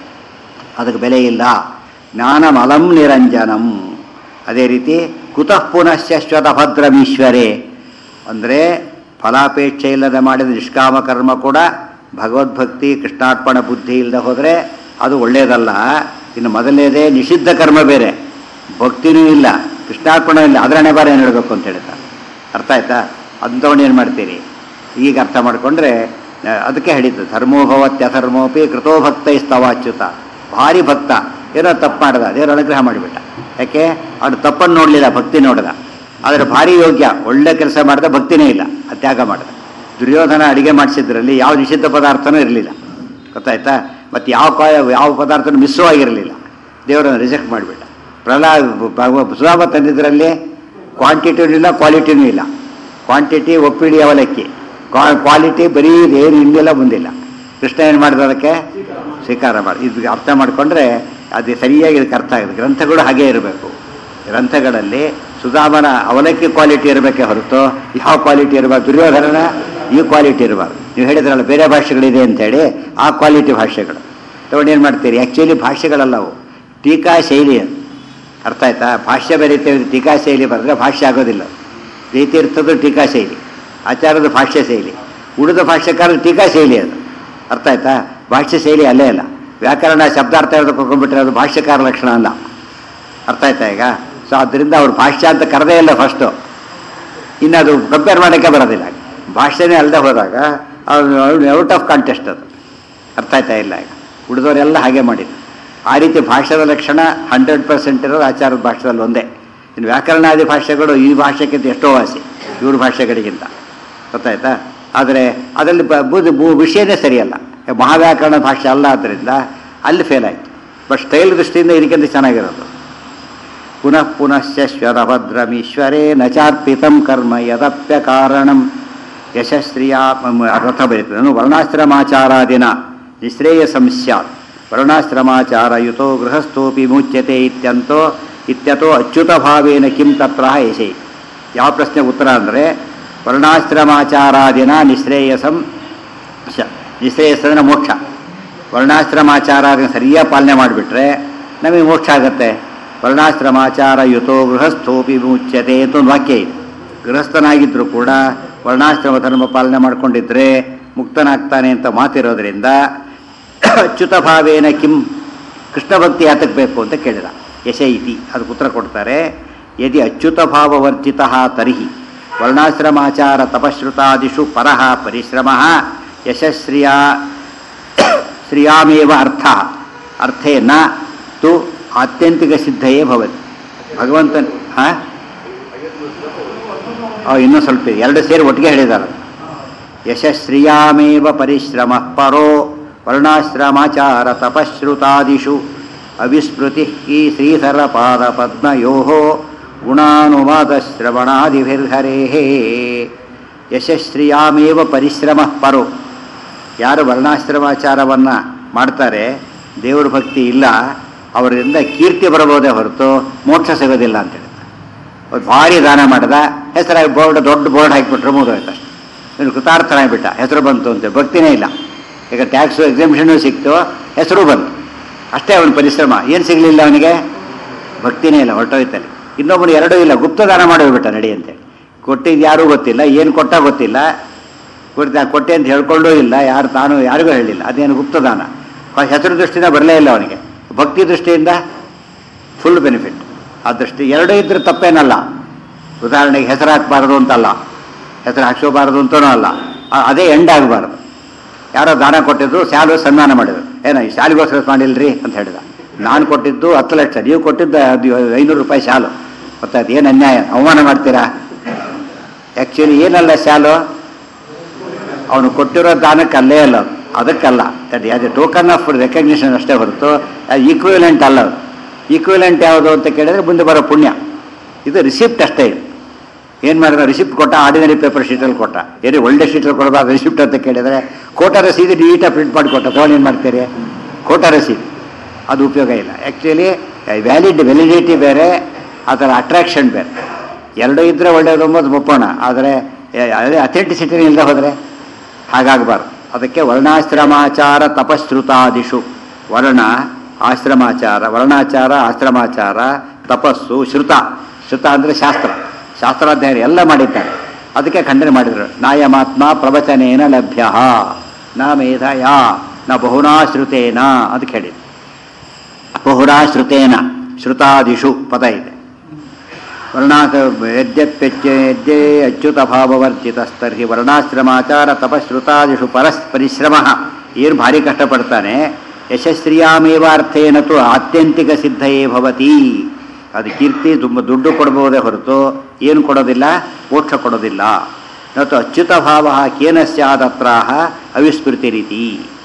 ಅದಕ್ಕೆ ಬೆಲೆ ಇಲ್ಲ ಜ್ಞಾನಮಲಂ ನಿರಂಜನಂ ಅದೇ ರೀತಿ ಕುತಃ ಪುನಶ್ಶ್ವತ ಭದ್ರಮೀಶ್ವರೇ ಅಂದರೆ ಫಲಾಪೇಕ್ಷೆ ಇಲ್ಲದೆ ಮಾಡಿದ ನಿಷ್ಕಾಮ ಕರ್ಮ ಕೂಡ ಭಗವದ್ಭಕ್ತಿ ಕೃಷ್ಣಾರ್ಪಣ ಬುದ್ಧಿ ಇಲ್ಲದೆ ಹೋದರೆ ಅದು ಒಳ್ಳೆಯದಲ್ಲ ಇನ್ನು ಮೊದಲನೇದೇ ನಿಷಿದ್ಧ ಕರ್ಮ ಬೇರೆ ಭಕ್ತಿನೂ ಇಲ್ಲ ಕೃಷ್ಣಾರ್ಪಣ ಇಲ್ಲ ಅದರನೇ ಬಾರ ಏನು ಹೇಳಬೇಕು ಅಂತ ಹೇಳ್ತಾರೆ ಅರ್ಥ ಆಯ್ತಾ ಅಂಥವನ್ನ ಏನು ಮಾಡ್ತೀರಿ ಈಗ ಅರ್ಥ ಮಾಡಿಕೊಂಡ್ರೆ ಅದಕ್ಕೆ ಹೇಳಿದ್ದು ಧರ್ಮೋಭವತ್ಯಧರ್ಮೋಪಿ ಕೃತೋ ಭಕ್ತೈಸ್ತವಾಚ್ಯುತ ಭಾರಿ ಭಕ್ತ ಏನೋ ತಪ್ಪು ಮಾಡ್ದ ದೇವರು ಅನುಗ್ರಹ ಮಾಡಿಬಿಟ್ಟ ಯಾಕೆ ಅವನು ತಪ್ಪನ್ನು ನೋಡಲಿಲ್ಲ ಭಕ್ತಿ ನೋಡ್ದ ಆದರೆ ಭಾರಿ ಯೋಗ್ಯ ಒಳ್ಳೆ ಕೆಲಸ ಮಾಡ್ದ ಭಕ್ತಿನೇ ಇಲ್ಲ ಅದು ತ್ಯಾಗ ಮಾಡ್ದ ದುರ್ಯೋಧನ ಅಡಿಗೆ ಮಾಡಿಸಿದ್ರಲ್ಲಿ ಯಾವ ನಿಷಿದ್ಧ ಪದಾರ್ಥನೂ ಇರಲಿಲ್ಲ ಗೊತ್ತಾಯ್ತಾ ಮತ್ತು ಯಾವ ಕಾಯ ಯಾವ ಪದಾರ್ಥನೂ ಮಿಸ್ಸೂ ಆಗಿರಲಿಲ್ಲ ದೇವರನ್ನು ರಿಜೆಕ್ಟ್ ಮಾಡಿಬಿಟ್ಟ ಪ್ರಹ್ಲಾದ್ ಭಗವ ಸುಧಾಮ ತಂದಿದ್ದರಲ್ಲಿ ಕ್ವಾಂಟಿಟಿನೂ ಇಲ್ಲ ಕ್ವಾಲಿಟಿನೂ ಇಲ್ಲ ಕ್ವಾಂಟಿಟಿ ಒಪ್ಪಿಡಿ ಅವಲಕ್ಕಿ ಕ್ವಾಲಿಟಿ ಬರೀ ಏನು ಹಿಂದಿಲ್ಲ ಮುಂದಿಲ್ಲ ಕೃಷ್ಣ ಏನು ಮಾಡಿದ ಅದಕ್ಕೆ ಸ್ವೀಕಾರ ಮಾಡಿ ಇದು ಅರ್ಥ ಮಾಡಿಕೊಂಡ್ರೆ ಅದು ಸರಿಯಾಗಿ ಇದಕ್ಕೆ ಅರ್ಥ ಆಗುತ್ತೆ ಗ್ರಂಥಗಳು ಹಾಗೇ ಇರಬೇಕು ಗ್ರಂಥಗಳಲ್ಲಿ ಸುಧಾಮನ ಅವಲಕ್ಕಿ ಕ್ವಾಲಿಟಿ ಇರಬೇಕೇ ಹೊರತು ಯಾವ ಕ್ವಾಲಿಟಿ ಇರಬಾರ್ದು ದುರ್ಯೋಧನನ ಈ ಕ್ವಾಲಿಟಿ ಇರಬಾರ್ದು ನೀವು ಹೇಳಿದ್ರಲ್ಲ ಬೇರೆ ಭಾಷೆಗಳಿದೆ ಅಂತೇಳಿ ಆ ಕ್ವಾಲಿಟಿ ಭಾಷೆಗಳು ತಗೊಂಡು ಏನು ಮಾಡ್ತೀರಿ ಆ್ಯಕ್ಚುಲಿ ಭಾಷೆಗಳಲ್ಲವು ಟೀಕಾ ಶೈಲಿ ಅದು ಅರ್ಥ ಆಯ್ತಾ ಭಾಷ್ಯ ಬರೀತೇವೆ ಟೀಕಾ ಶೈಲಿ ಬರೆದ್ರೆ ಭಾಷ್ಯ ಆಗೋದಿಲ್ಲ ರೀತಿ ಇರ್ತದ್ದು ಟೀಕಾ ಶೈಲಿ ಆಚಾರದ ಭಾಷ್ಯ ಶೈಲಿ ಉಳಿದ ಭಾಷ್ಯಕಾರದ ಟೀಕಾ ಶೈಲಿ ಅದು ಅರ್ಥ ಆಯ್ತಾ ಭಾಷ್ಯ ಶೈಲಿ ಅಲ್ಲೇ ಅಲ್ಲ ವ್ಯಾಕರಣ ಶಬ್ದಾರ್ಥ ಹೇಳ್ಕೊಂಡ್ಬಿಟ್ರೆ ಅದು ಭಾಷ್ಯಕಾರ ಲಕ್ಷಣ ಅಲ್ಲ ಅರ್ಥ ಆಯ್ತಾ ಈಗ ಸೊ ಅದರಿಂದ ಅವ್ರು ಭಾಷ್ಯ ಅಂತ ಕರೆದೇ ಇಲ್ಲ ಫಸ್ಟು ಇನ್ನು ಅದು ಕಂಪೇರ್ ಮಾಡೋಕ್ಕೆ ಬರೋದಿಲ್ಲ ಭಾಷೆನೇ ಅಲ್ಲದೆ ಹೋದಾಗ ಔಟ್ ಆಫ್ ಕಾಂಟೆಸ್ಟ್ ಅದು ಅರ್ಥ ಆಯ್ತಾ ಇಲ್ಲ ಈಗ ಉಳಿದವರೆಲ್ಲ ಹಾಗೆ ಮಾಡಿದ್ರು ಆ ರೀತಿ ಭಾಷೆದ ಲಕ್ಷಣ ಹಂಡ್ರೆಡ್ ಪರ್ಸೆಂಟ್ ಇರೋದು ಆಚಾರದ ಭಾಷೆದಲ್ಲಿ ಒಂದೇ ಇನ್ನು ವ್ಯಾಕರಣಾದಿ ಭಾಷೆಗಳು ಈ ಭಾಷೆಗಿಂತ ಎಷ್ಟೋ ವಾಸಿ ಇವ್ರ ಭಾಷೆಗಳಿಗಿಂತ ಗೊತ್ತಾಯ್ತಾ ಆದರೆ ಅದರಲ್ಲಿ ಬ- ಬುದ್ಧಿ- ಭೂ- ವಿಷಯನೇ ಸರಿಯಲ್ಲ ಮಹಾವ್ಯಾಕರಣ ಭಾಷೆ ಅಲ್ಲ ಆದ್ದರಿಂದ ಅಲ್ಲಿ ಫೇಲ್ ಆಯಿತು ಬಟ್ ಸ್ಟೈಲ್ ದೃಷ್ಟಿಯಿಂದ ಇದಕ್ಕಿಂತ ಚೆನ್ನಾಗಿರೋದು ಪುನಃ ಪುನಶ್ಶ್ವರಭದ್ರಮೀಶ್ವರೇ ನ ಚಾರ್ಪಿತಂ ಕರ್ಮ ಯದಪ್ಯ ಕಾರಣಂ ಯಶಸ್ತ್ರೀಯ ರಥ ಬರೀತದೆ ವರ್ಣಾಶ್ರಮಾಚಾರಾದಿನ ನಿಶ್ರೇಯಸಂ ಸ್ಯಾತ್ ವರ್ಣಾಶ್ರಮಾಚಾರಯುತೋ ಗೃಹಸ್ಥೋಪಿ ಮುಚ್ಯತೆ ಇತ್ಯಂತೋ ಇತ್ಯತೋ ಅಚ್ಯುತ ಭಾವೇನ ಕಿಂ ತತ್ರ ಯಶೈ ಯಾವ ಪ್ರಶ್ನೆ ಉತ್ತರ ಅಂದರೆ ವರ್ಣಾಶ್ರಮಾಚಾರಾದಿನ ನಿಶ್ರೇಯಸಂ ಶ ನಿಶ್ರೇಯಸ್ ಅಂದರೆ ಮೋಕ್ಷ ವರ್ಣಾಶ್ರಮಾಚಾರ ಸರಿಯಾಗಿ ಪಾಲನೆ ಮಾಡಿಬಿಟ್ರೆ ನಮಗೆ ಮೋಕ್ಷ ಆಗುತ್ತೆ ವರ್ಣಾಶ್ರಮಾಚಾರ ಯುತೋ ಗೃಹಸ್ಥೋಪಿ ಮುಚ್ಯತೆ ಅಂತ ಒಂದು ವಾಕ್ಯ ಇದೆ ಗೃಹಸ್ಥನಾಗಿದ್ದರೂ ಕೂಡ ವರ್ಣಾಶ್ರಮ ಧರ್ಮ ಪಾಲನೆ ಮಾಡಿಕೊಂಡಿದ್ರೆ ಮುಕ್ತನಾಗ್ತಾನೆ ಅಂತ ಮಾತಿರೋದ್ರಿಂದ ಅಚ್ಯುತ ಭಾವೇನ ಕಿಂ ಕೃಷ್ಣ ಭಕ್ತಿ ಯಾತಕ್ಕೆ ಬೇಕು ಅಂತ ಕೇಳಿದ ಯಶ ಇತಿ ಅದಕ್ಕೆ ಉತ್ತರ ಕೊಡ್ತಾರೆ ಯದಿ ಅಚ್ಯುತ ಭಾವವರ್ಜಿತ ತರ್ಹಿ ವರ್ಣಾಶ್ರಮಾಚಾರ ತಪಶ್ರುತಾದಿಷು ಪರಃ ಪರಿಶ್ರಮ ಯಶಸ್ಶ್ರಿಯ ಶ್ರಿಯಾಮೇವ ಅರ್ಥ ಅರ್ಥೇ ನ ತು ಆತ್ಯಂತಿಕ ಸಿದ್ಧಯೇ ಭವತಿ ಭಗವಂತನ ಹಾಂ ಇನ್ನೂ ಸ್ವಲ್ಪ ಇದೆ. ಎರಡು ಸೇರಿ ಒಟ್ಟಿಗೆ ಹೇಳಿದ್ದಾರೆ ಯಶಸ್ಶ್ರಿಯಾಮೇವ ಪರಿಶ್ರಮ ಪರೋ ವರ್ಣಾಶ್ರಮಾಚಾರ ತಪಶ್ರುತಾದಿಷು ಅವಿಸ್ಮೃತಿ ಈ ಶ್ರೀಧರ ಪಾದ ಪದ್ಮಯೋ ಗುಣಾನುವಾದ ಶ್ರವಣಾದಿಭಿರ್ಹರೇ ಯಶಸ್ಶ್ರಿಯಾಮೇವ ಪರಿಶ್ರಮ ಪರೋ ಯಾರು ವರ್ಣಾಶ್ರಮಾಚಾರವನ್ನು ಮಾಡ್ತಾರೆ ದೇವ್ರ ಭಕ್ತಿ ಇಲ್ಲ ಅವರಿಂದ ಕೀರ್ತಿ ಬರಬಹುದೇ ಹೊರತು ಮೋಕ್ಷ ಸಿಗೋದಿಲ್ಲ ಅಂತ ಹೇಳಿದ ಒಂದು ಭಾರಿ ದಾನ ಮಾಡಿದ ಹೆಸರಾಗಿ ಬೋರ್ಡ್ ದೊಡ್ಡ ಬೋರ್ಡ್ ಹಾಕಿಬಿಟ್ರೆ ಮುಗಿದೋಯ್ತು ಅಷ್ಟೆ ಇನ್ನು ಕೃತಾರ್ಥನಾಗಿಬಿಟ್ಟ ಹೆಸರು ಬಂತು ಅಂತ ಭಕ್ತಿನೇ ಇಲ್ಲ ಈಗ ಟ್ಯಾಕ್ಸು ಎಕ್ಸಾಮಿಷನು ಸಿಕ್ತು ಹೆಸರು ಬಂತು ಅಷ್ಟೇ ಅವನ ಪರಿಶ್ರಮ ಏನು ಸಿಗಲಿಲ್ಲ ಅವನಿಗೆ ಭಕ್ತಿನೇ ಇಲ್ಲ ಹೊರಟೋಯ್ತಾನೆ ಇನ್ನೊಬ್ಬನು ಎರಡೂ ಇಲ್ಲ ಗುಪ್ತ ದಾನ ಮಾಡೋಗ್ಬಿಟ್ಟ ನಡಿ ಅಂತೇಳಿ ಕೊಟ್ಟಿದ್ದು ಯಾರೂ ಗೊತ್ತಿಲ್ಲ ಏನು ಕೊಟ್ಟ ಗೊತ್ತಿಲ್ಲ ಕೊಡ್ತಾ ಕೊಟ್ಟೆ ಅಂತ ಹೇಳ್ಕೊಂಡೂ ಇಲ್ಲ ಯಾರು ತಾನು ಯಾರಿಗೂ ಹೇಳಿಲ್ಲ ಅದೇನು ಗುಪ್ತದಾನ ಆ ಹೆಸರು ದೃಷ್ಟಿಯಿಂದ ಬರಲೇ ಇಲ್ಲ ಅವನಿಗೆ ಭಕ್ತಿ ದೃಷ್ಟಿಯಿಂದ ಫುಲ್ ಬೆನಿಫಿಟ್ ಆ ದೃಷ್ಟಿ ಎರಡೂ ಇದ್ರೆ ತಪ್ಪೇನಲ್ಲ ಉದಾಹರಣೆಗೆ ಹೆಸರು ಹಾಕಬಾರದು ಅಂತಲ್ಲ ಹೆಸರು ಹಾಕ್ಸೋಬಾರದು ಅಂತನೂ ಅಲ್ಲ ಆ- ಅದೇ ಎಂಡ್ ಆಗಬಾರ್ದು ಯಾರೋ ದಾನ ಕೊಟ್ಟಿದ್ರು ಶಾಲು ಸನ್ಮಾನ ಮಾಡಿದ್ರು ಏನೋ ಈ ಶಾಲಿಗೋಸ್ಕರ ಮಾಡಿಲ್ರಿ ಅಂತ ಹೇಳಿದ ನಾನು ಕೊಟ್ಟಿದ್ದು ಹತ್ತು ಲಕ್ಷ ನೀವು ಕೊಟ್ಟಿದ್ದು ಅದು ಐನೂರು ರೂಪಾಯಿ ಶಾಲು ಗೊತ್ತಾಯ್ತು ಏನು ಅನ್ಯಾಯ ಅವಮಾನ ಮಾಡ್ತೀರಾ ಆ್ಯಕ್ಚುಲಿ ಏನಲ್ಲ ಶಾಲು ಅವನು ಕೊಟ್ಟಿರೋ ದಾನಕ್ಕೆ ಅಲ್ಲೇ ಅಲ್ಲ ಅದು. ಅದಕ್ಕಲ್ಲ that as a token of recognition ಅಷ್ಟೇ ಹೊರತು ಈಕ್ವಿಲೆಂಟ್ ಅಲ್ಲ ಅದು ಈಕ್ವಿಲೆಂಟ್ ಯಾವುದು ಅಂತ ಕೇಳಿದ್ರೆ ಮುಂದೆ ಬರೋ ಪುಣ್ಯ ಇದು ರಿಸಿಪ್ಟ್ ಅಷ್ಟೇ ಇದು ಏನು ಮಾಡಿದ ರಿಸಿಪ್ಟ್ ಕೊಟ್ಟ ಆರ್ಡಿನರಿ ಪೇಪರ್ ಶೀಟಲ್ಲಿ ಕೊಟ್ಟ ಏನೇ ಒಳ್ಳೆ ಶೀಟಲ್ಲಿ ಕೊಡಬಾರ್ದು ರಿಸಿಪ್ಟ್ ಅಂತ ಕೇಳಿದರೆ ಕೋಟ ರಸೀದಿ ನೀಟಾಗಿ ಪ್ರಿಂಟ್ ಮಾಡಿ ಕೊಟ್ಟ ತಗೊಂಡು ಏನು ಮಾಡ್ತೀರಿ ಕೋಟ ರಸೀದಿ ಅದು ಉಪಯೋಗ ಇಲ್ಲ ಆ್ಯಕ್ಚುಲಿ ವ್ಯಾಲಿಡ್ ವ್ಯಾಲಿಡಿಟಿ ಬೇರೆ ಅದರ ಅಟ್ರಾಕ್ಷನ್ ಬೇರೆ ಎರಡೂ ಇದ್ದರೆ ಒಳ್ಳೆಯದು ಅಂಬೋದು ಒಪ್ಪೋಣ ಆದರೆ ಅದೇ ಅಥೆಂಟಿಸಿಟಿ ಇಲ್ಲದೆ ಹೋದರೆ ಹಾಗಾಗಬಾರ್ದು ಅದಕ್ಕೆ ವರ್ಣಾಶ್ರಮಾಚಾರ ತಪಶ್ರುತಾದಿಷು ವರ್ಣ ಆಶ್ರಮಾಚಾರ ವರ್ಣಾಚಾರ ಆಶ್ರಮಾಚಾರ ತಪಸ್ಸು ಶ್ರುತ ಶ್ರುತ ಅಂದರೆ ಶಾಸ್ತ್ರ ಶಾಸ್ತ್ರಾಧ್ಯಯನ ಎಲ್ಲ ಮಾಡಿದ್ದಾರೆ ಅದಕ್ಕೆ ಖಂಡನೆ ಮಾಡಿದರು ನಾಯಮಾತ್ಮ ಪ್ರವಚನೇನ ಲಭ್ಯ ನ ಮೇಧಯ ನ ಬಹುನಾ ಶ್ರುತೇನ ಅದಕ್ಕೆ ಹೇಳಿದ್ರು ಬಹುರಾ ಶ್ರುತೇನ ಶ್ರುತಾದಿಷು ಪದ ಇದೆ ವರ್ಣಾಸ ಯದ್ಯಪ್ಯಚ್ಯ ಯದ್ಯೇ ಅಚ್ಯುತ ಭಾವವರ್ಜಿತಸ್ತರ್ಹಿ ವರ್ಣಾಶ್ರಮಾಚಾರ ತಪಶ್ರುತಾದಿಷು ಪರಸ್ ಪರಿಶ್ರಮ ಏನು ಭಾರಿ ಕಷ್ಟಪಡ್ತಾನೆ ಯಶಸ್ತ್ರಿಯಾಮೇವ ಅರ್ಥೇನ ತು ಆತ್ಯಂತಿಕ ಸಿದ್ಧಯೇ ಭವತಿ ಅದು ಕೀರ್ತಿ ತುಂಬ ದುಡ್ಡು ಕೊಡಬಹುದೇ ಹೊರತು ಏನು ಕೊಡೋದಿಲ್ಲ ಮೋಕ್ಷ ಕೊಡೋದಿಲ್ಲ ಮತ್ತು ಅಚ್ಯುತ ಭಾವ ಕೇನ ಸ್ಯಾದತ್ರಾಹ ಅವಿಸ್ಮೃತಿ ರೀತಿ